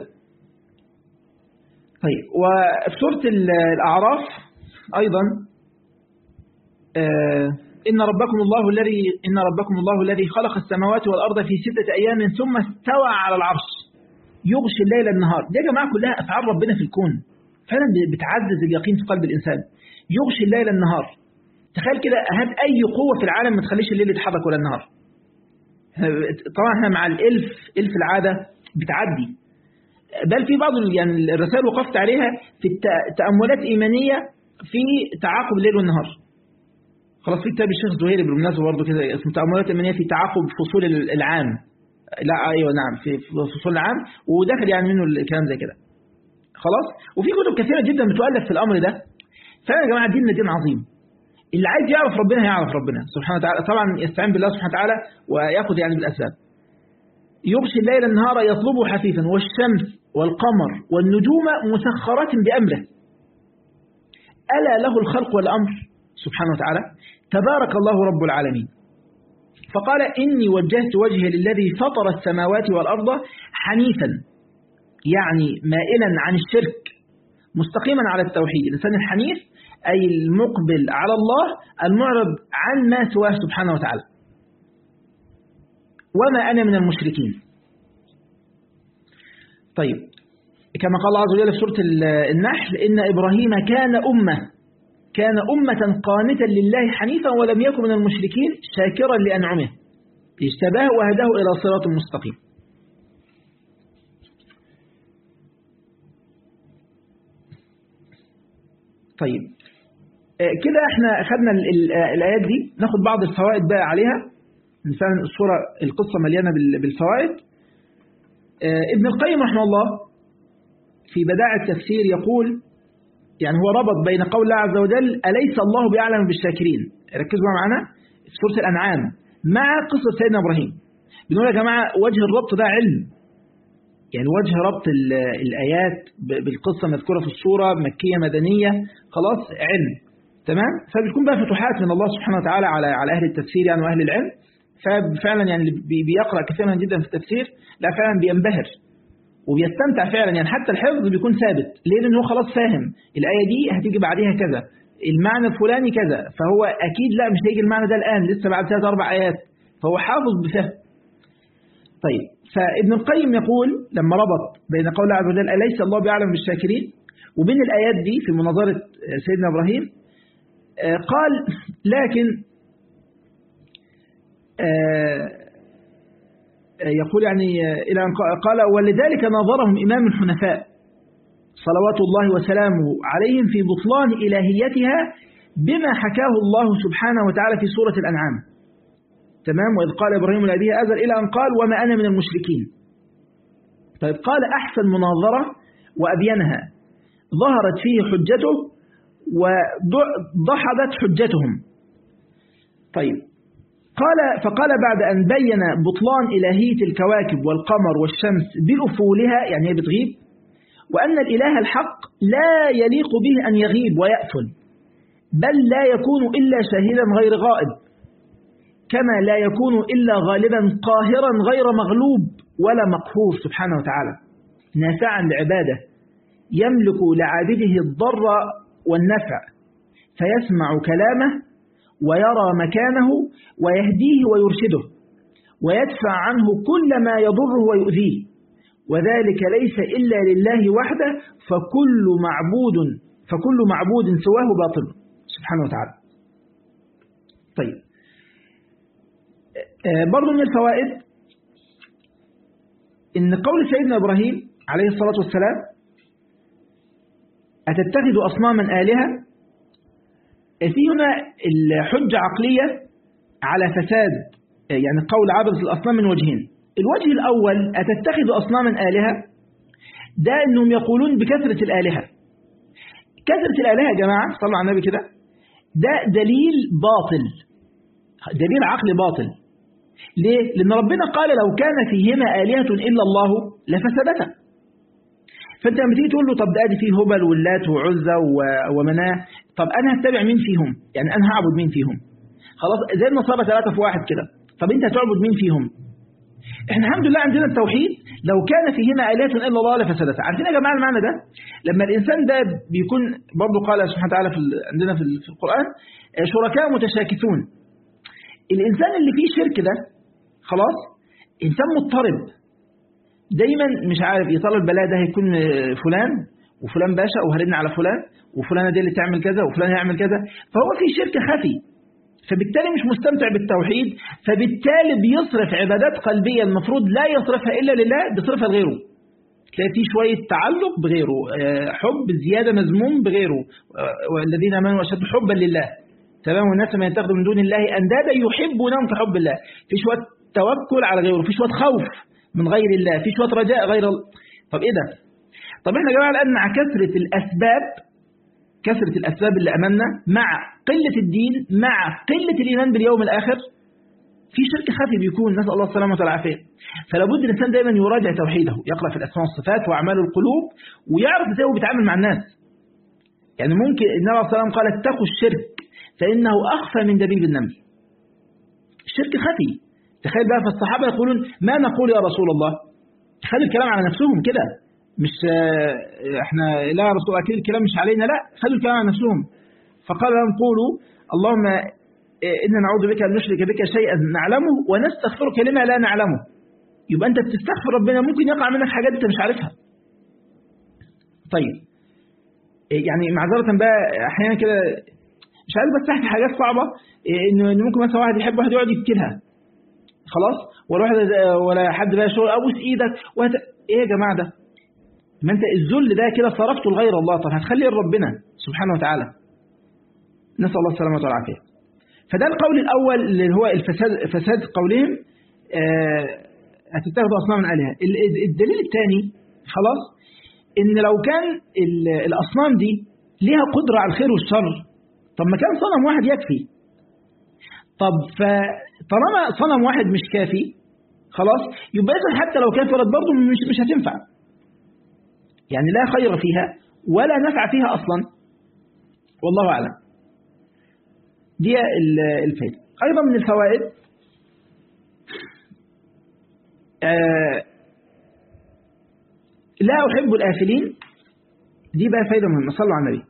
طيب وفي سورة الأعراف أيضا إن ربكم الله الذي إن ربكم الله الذي خلق السماوات والأرض في ستة أيام ثم استوى على العرش يغشي الليل النهار دي يا جماعة كلها أفعال ربنا في الكون فعلا بتعزز اليقين في قلب الإنسان يغشي الليل النهار تخيل كده هات أي قوة في العالم ما تخليش الليل يتحرك ولا النهار طبعا احنا مع الإلف إلف العادة بتعدي بل في بعض يعني الرسائل وقفت عليها في تأملات إيمانية في تعاقب الليل والنهار خلاص في كتاب الشيخ زهيري بالمناسبة برضه كده اسمه تأملات إيمانية في تعاقب فصول العام لا أيوة نعم في فصول العام وداخل يعني منه الكلام زي كده خلاص وفي كتب كثيرة جدا بتؤلف في الأمر ده فعلا يا جماعة ديننا دين عظيم اللي عايز يعرف ربنا هيعرف ربنا سبحانه وتعالى طبعا يستعين بالله سبحانه وتعالى ويأخذ يعني بالأسباب يغشي الليل النهار يطلبه حثيثا والشمس والقمر والنجوم مسخرات بأمره ألا له الخلق والأمر سبحانه وتعالى تبارك الله رب العالمين فقال إني وجهت وجهي للذي فطر السماوات والأرض حنيفا يعني مائلا عن الشرك مستقيما على التوحيد الإنسان الحنيف أي المقبل على الله المعرض عن ما سواه سبحانه وتعالى وما أنا من المشركين طيب كما قال الله عز وجل في سورة النحل إن إبراهيم كان أمة كان أمة قانتا لله حنيفا ولم يكن من المشركين شاكرا لأنعمه اجتباه وهداه إلى صراط مستقيم طيب كده احنا أخذنا الآيات دي ناخد بعض الفوائد بقى عليها مثلا الصورة القصة مليانة بالفوائد ابن القيم رحمه الله في بداعة التفسير يقول يعني هو ربط بين قول الله عز وجل أليس الله بأعلم بالشاكرين ركزوا معنا في سورة الأنعام مع قصة سيدنا إبراهيم بنقول يا جماعة وجه الربط ده علم يعني وجه ربط الآيات بالقصة مذكورة في الصورة مكية مدنية خلاص علم تمام فبتكون بقى فتوحات من الله سبحانه وتعالى على على أهل التفسير يعني وأهل العلم ففعلا يعني بيقرأ كثيرا جدا في التفسير لا فعلا بينبهر وبيستمتع فعلا يعني حتى الحفظ بيكون ثابت ليه لأنه خلاص فاهم الآية دي هتيجي بعديها كذا المعنى الفلاني كذا فهو أكيد لا مش هيجي المعنى ده الآن لسه بعد ثلاث أربع آيات فهو حافظ بفهم طيب فابن القيم يقول لما ربط بين قول الله عز وجل أليس الله بأعلم بالشاكرين وبين الآيات دي في مناظرة سيدنا إبراهيم قال لكن يقول يعني إلى أن قال ولذلك ناظرهم إمام الحنفاء صلوات الله وسلامه عليهم في بطلان إلهيتها بما حكاه الله سبحانه وتعالى في سورة الأنعام تمام وإذ قال إبراهيم لأبيه أزل إلى أن قال وما أنا من المشركين طيب قال أحسن مناظرة وأبينها ظهرت فيه حجته وضحضت حجتهم طيب قال فقال بعد أن بين بطلان إلهية الكواكب والقمر والشمس بأفولها يعني هي بتغيب وأن الإله الحق لا يليق به أن يغيب ويأفل بل لا يكون إلا شاهدا غير غائب كما لا يكون إلا غالبا قاهرا غير مغلوب ولا مقهور سبحانه وتعالى نافعا لعباده يملك لعابده الضر والنفع فيسمع كلامه ويرى مكانه ويهديه ويرشده ويدفع عنه كل ما يضره ويؤذيه وذلك ليس إلا لله وحده فكل معبود فكل معبود سواه باطل سبحانه وتعالى طيب برضو من الفوائد إن قول سيدنا إبراهيم عليه الصلاة والسلام أتتخذ أصناما آلهة في هنا الحجة عقلية على فساد يعني قول عبدة الأصنام من وجهين الوجه الأول أتتخذ أصناما آلهة ده أنهم يقولون بكثرة الآلهة كثرة الآلهة يا جماعة صلوا على النبي كده ده دليل باطل دليل عقلي باطل ليه؟ لأن ربنا قال لو كان فيهما آلهة إلا الله لفسدتا فأنت لما تيجي تقول له طب ده ادي فيه هبل واللات وعزة ومناه طب أنا هتبع مين فيهم؟ يعني أنا هعبد مين فيهم؟ خلاص زي النصارى ثلاثة في واحد كده طب أنت هتعبد مين فيهم؟ احنا الحمد لله عندنا التوحيد لو كان فيهما آلهة إلا الله لفسدتا عارفين يا جماعة المعنى ده لما الإنسان ده بيكون برضه قال سبحانه وتعالى في عندنا في القرآن شركاء متشاكسون الإنسان اللي فيه شرك ده خلاص إنسان مضطرب دايما مش عارف يا ترى البلاء ده هيكون فلان وفلان باشا وهربنا على فلان وفلانة دي اللي تعمل كذا وفلان يعمل كذا فهو في شرك خفي فبالتالي مش مستمتع بالتوحيد فبالتالي بيصرف عبادات قلبية المفروض لا يصرفها إلا لله بيصرفها لغيره تلاقي فيه شوية تعلق بغيره حب زيادة مذموم بغيره والذين آمنوا أشد حبا لله تمام والناس ما يتخذوا من دون الله أندادا يحبونهم كحب الله في شوية توكل على غيره في شوية خوف من غير الله في شوية رجاء غير الله طب إيه ده طب إحنا يا جماعة الآن مع كثرة الأسباب كثرة الأسباب اللي أمامنا مع قلة الدين مع قلة الإيمان باليوم الآخر في شرك خفي بيكون نسأل الله السلامة والعافية فلا بد الإنسان دايما يراجع توحيده يقرأ في الأسماء والصفات وأعمال القلوب ويعرف ازاي هو بيتعامل مع الناس يعني ممكن النبي صلى الله عليه وسلم قال اتقوا الشرك فإنه أخفى من دبيب النمل الشرك خفي تخيل بقى فالصحابة يقولون ما نقول يا رسول الله خلوا الكلام على نفسهم كده مش احنا لا يا رسول الله اكيد الكلام مش علينا لا خلوا الكلام على نفسهم فقال لهم قولوا اللهم إنا نعوذ بك أن نشرك بك شيئا نعلمه ونستغفرك لما لا نعلمه يبقى أنت بتستغفر ربنا ممكن يقع منك حاجات أنت مش عارفها طيب يعني معذرة بقى أحيانا كده مش عايز بس أحكي حاجات صعبة إنه ممكن مثلا واحد يحب واحد يقعد يبكيلها خلاص ولا واحد ولا حد بقى شغل أبوس إيدك وهت... إيه يا جماعة ده ما أنت الذل ده كده صرفته لغير الله طب هتخليه لربنا سبحانه وتعالى نسأل الله السلامة والعافية فده القول الأول اللي هو الفساد فساد قولهم هتتخذوا أصنام آلهة الدليل الثاني خلاص إن لو كان الأصنام دي ليها قدرة على الخير والشر طب ما كان صنم واحد يكفي طب فطالما صنم واحد مش كافي خلاص يبقى حتى لو كفرت برضه مش مش هتنفع يعني لا خير فيها ولا نفع فيها أصلا والله أعلم دي الفائدة أيضا من الفوائد آه لا أحب الآفلين دي بقى فائدة مهمة صلوا على النبي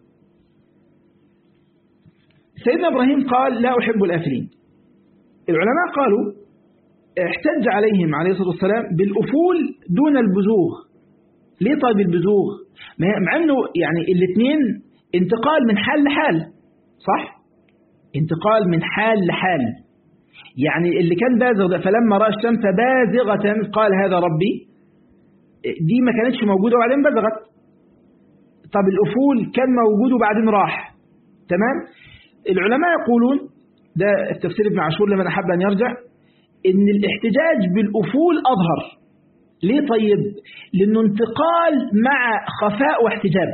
سيدنا إبراهيم قال لا أحب الآفلين العلماء قالوا احتج عليهم عليه الصلاة والسلام بالأفول دون البزوغ ليه طيب البزوغ مع أنه يعني الاثنين انتقال من حال لحال صح انتقال من حال لحال يعني اللي كان بازغ ده فلما رأى الشمس بازغة قال هذا ربي دي ما كانتش موجودة وبعدين بزغت طب الأفول كان موجود وبعدين راح تمام العلماء يقولون ده التفسير ابن عاشور لمن أحب أن يرجع إن الاحتجاج بالأفول أظهر ليه طيب لأنه انتقال مع خفاء واحتجاب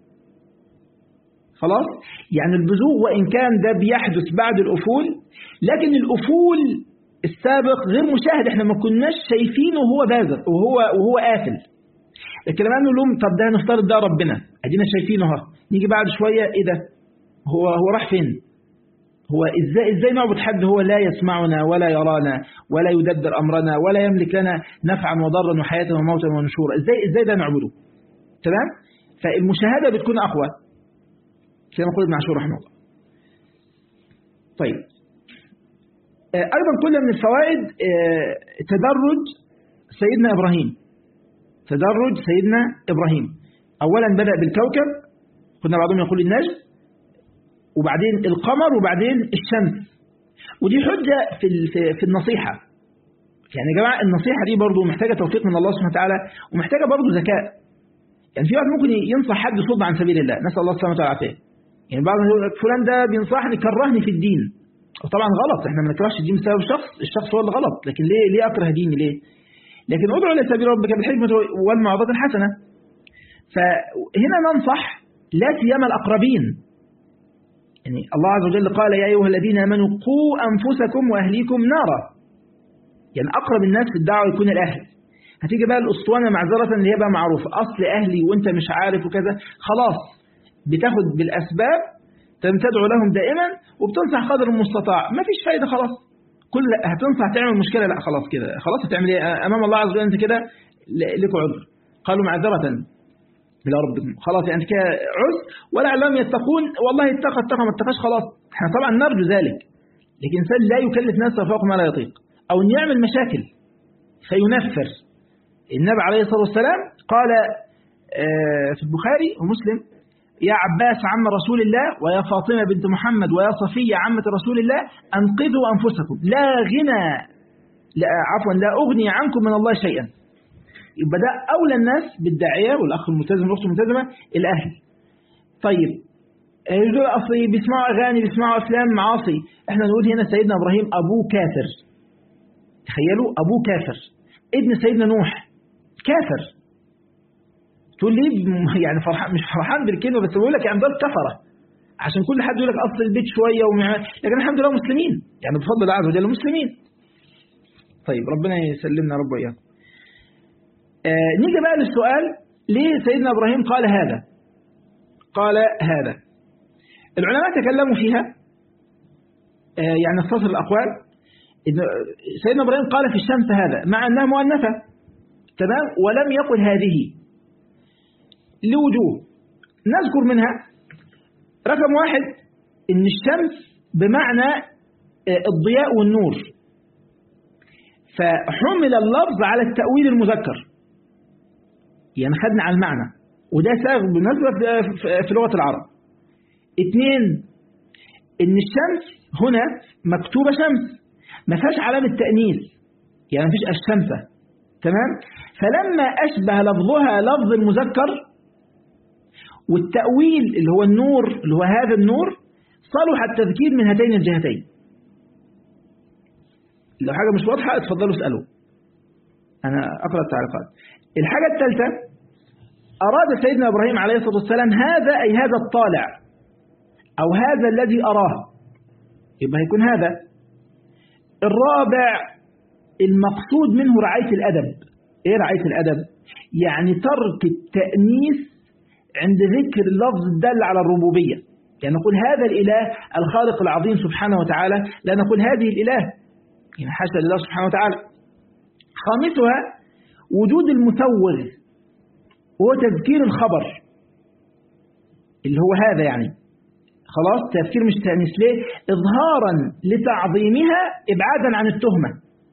خلاص يعني البزوغ وإن كان ده بيحدث بعد الأفول لكن الأفول السابق غير مشاهد احنا ما كناش شايفينه وهو بازغ وهو وهو قافل لكن لما نقول لهم طب ده هنفترض ده ربنا ادينا شايفينه اهو نيجي بعد شويه ايه ده هو هو راح فين هو ازاي ازاي نعبد حد هو لا يسمعنا ولا يرانا ولا يدبر امرنا ولا يملك لنا نفعا وضرا وحياه وموتا ونشورا ازاي ازاي ده نعبده تمام فالمشاهده بتكون اقوى كما يقول ابن عاشور رحمه الله طيب أيضا كل من الفوائد تدرج سيدنا إبراهيم تدرج سيدنا إبراهيم أولا بدأ بالكوكب كنا بعضهم يقول النجم وبعدين القمر وبعدين الشمس ودي حجة في في النصيحة يعني يا جماعة النصيحة دي برضو محتاجة توفيق من الله سبحانه وتعالى ومحتاجة برضو ذكاء يعني في واحد ممكن ينصح حد يصد عن سبيل الله نسأل الله سبحانه وتعالى العافية يعني بعض يقول لك فلان ده بينصحني كرهني في الدين وطبعا غلط احنا ما نكرهش الدين بسبب الشخص الشخص هو اللي غلط لكن ليه ليه اكره ديني ليه لكن ادعو الى سبيل ربك بالحكمه والموعظه الحسنه فهنا ننصح لا سيما الاقربين يعني الله عز وجل قال يا ايها الذين امنوا قوا انفسكم واهليكم نارا يعني اقرب الناس في الدعوه يكون الاهل هتيجي بقى الاسطوانه معذره اللي هي بقى معروفه اصل اهلي وانت مش عارف وكذا خلاص بتاخد بالاسباب تدعو لهم دائما وبتنصح قدر المستطاع ما فيش فايدة خلاص كل هتنصح تعمل مشكلة لا خلاص كده خلاص هتعمل ايه امام الله عز وجل انت كده لكم عذر قالوا معذرة الى ربكم خلاص يعني كده عذر ولعلهم يتقون والله اتقى اتقى ما اتقاش خلاص احنا طبعا نرجو ذلك لكن الإنسان لا يكلف نفسه فوق ما لا يطيق أو أن يعمل مشاكل فينفر النبي عليه الصلاة والسلام قال في البخاري ومسلم يا عباس عم رسول الله ويا فاطمة بنت محمد ويا صفية عمة رسول الله أنقذوا أنفسكم لا غنى لا عفوا لا أغني عنكم من الله شيئا يبقى ده أولى الناس بالداعية والأخ الملتزم والأخت الملتزمة الأهل طيب يقول أصلي بيسمعوا أغاني بيسمعوا أفلام معاصي احنا نقول هنا سيدنا إبراهيم أبوه كافر تخيلوا أبوه كافر ابن سيدنا نوح كافر تقول لي يعني فرحان مش فرحان بالكلمة بس بقول لك يعني دول كفرة عشان كل حد يقول لك أصل البيت شوية ومع... لكن الحمد لله مسلمين يعني بفضل الله عز وجل مسلمين طيب ربنا يسلمنا رب وإياكم آه نيجي بقى للسؤال ليه سيدنا إبراهيم قال هذا قال هذا العلماء تكلموا فيها آه يعني اختصر الأقوال سيدنا إبراهيم قال في الشمس هذا مع أنها مؤنثة تمام ولم يقل هذه لوجوه نذكر منها رقم واحد ان الشمس بمعنى الضياء والنور فحمل اللفظ على التأويل المذكر يعني خدنا على المعنى وده ساغ بالنسبة في لغة العرب اثنين ان الشمس هنا مكتوبة شمس ما فيهاش علامة تأنيث يعني ما فيش الشمسة تمام فلما أشبه لفظها لفظ المذكر والتأويل اللي هو النور اللي هو هذا النور صلح التذكير من هاتين الجهتين لو حاجة مش واضحة اتفضلوا اسألوا أنا أقرأ التعليقات الحاجة الثالثة أراد سيدنا إبراهيم عليه الصلاة والسلام هذا أي هذا الطالع أو هذا الذي أراه يبقى هيكون هذا الرابع المقصود منه رعاية الأدب إيه رعاية الأدب؟ يعني ترك التأنيث عند ذكر اللفظ الدل على الربوبية يعني نقول هذا الإله الخالق العظيم سبحانه وتعالى لا نقول هذه الإله يعني حاشا لله سبحانه وتعالى خامسها وجود المثوغ وهو تذكير الخبر اللي هو هذا يعني خلاص تذكير مش تأنيث ليه إظهارا لتعظيمها إبعادا عن التهمة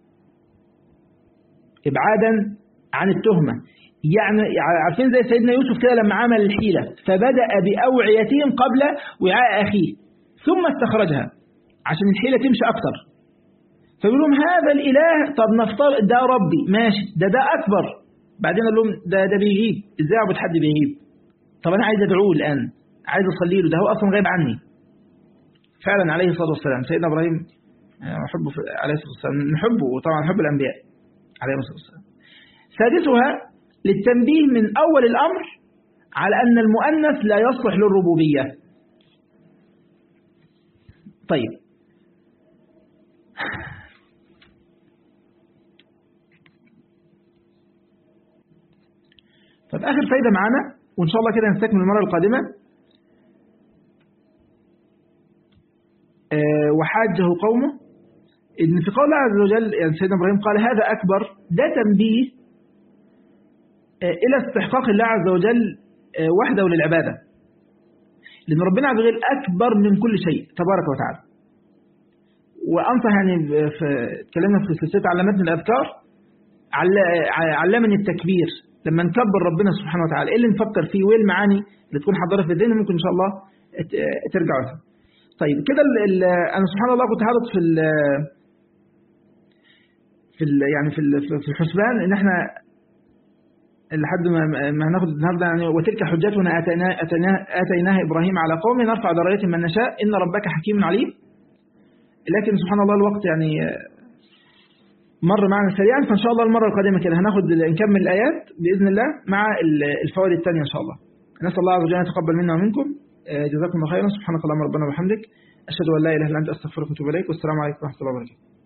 إبعادا عن التهمة يعني عارفين زي سيدنا يوسف كده لما عمل الحيلة فبدأ بأوعيتهم قبل وعاء أخيه ثم استخرجها عشان الحيلة تمشي أكتر فبيقول لهم هذا الإله طب نفترض ده ربي ماشي ده ده أكبر بعدين قال لهم ده ده بيغيب إزاي أعبد حد بيغيب طب أنا عايز أدعوه الآن عايز أصلي له ده هو أصلا غايب عني فعلا عليه الصلاة والسلام سيدنا إبراهيم نحبه عليه الصلاة والسلام نحبه وطبعا نحب الأنبياء عليه الصلاة والسلام سادسها للتنبيه من أول الأمر على أن المؤنث لا يصلح للربوبية طيب طيب آخر فايدة معانا وإن شاء الله كده نستكمل المرة القادمة أه وحاجه قومه إن في قول الله عز وجل يعني سيدنا إبراهيم قال هذا أكبر ده تنبيه أه إلى استحقاق الله عز وجل أه وحده للعبادة لأن ربنا عز وجل أكبر من كل شيء تبارك وتعالى وأنصح يعني في اتكلمنا في سلسلة علمتني الأذكار علمني التكبير لما نكبر ربنا سبحانه وتعالى ايه اللي نفكر فيه وايه المعاني اللي تكون حاضره في الذهن ممكن ان شاء الله ترجعوا لها طيب كده انا سبحان الله كنت حاطط في ال في ال يعني في في الحسبان ان احنا لحد ما ما هناخد النهارده يعني وتلك حجتنا اتيناها اتيناها اتيناها ابراهيم على قومه نرفع درجات من نشاء ان ربك حكيم عليم لكن سبحان الله الوقت يعني مر معنا سريعا فإن شاء الله المرة القادمة كده هناخد نكمل الآيات بإذن الله مع الفوائد الثانية إن شاء الله نسأل الله عز وجل أن يتقبل منا ومنكم جزاكم الله خيرا سبحانك اللهم ربنا وبحمدك أشهد أن لا إله إلا أنت أستغفرك وأتوب إليك والسلام عليكم ورحمة الله وبركاته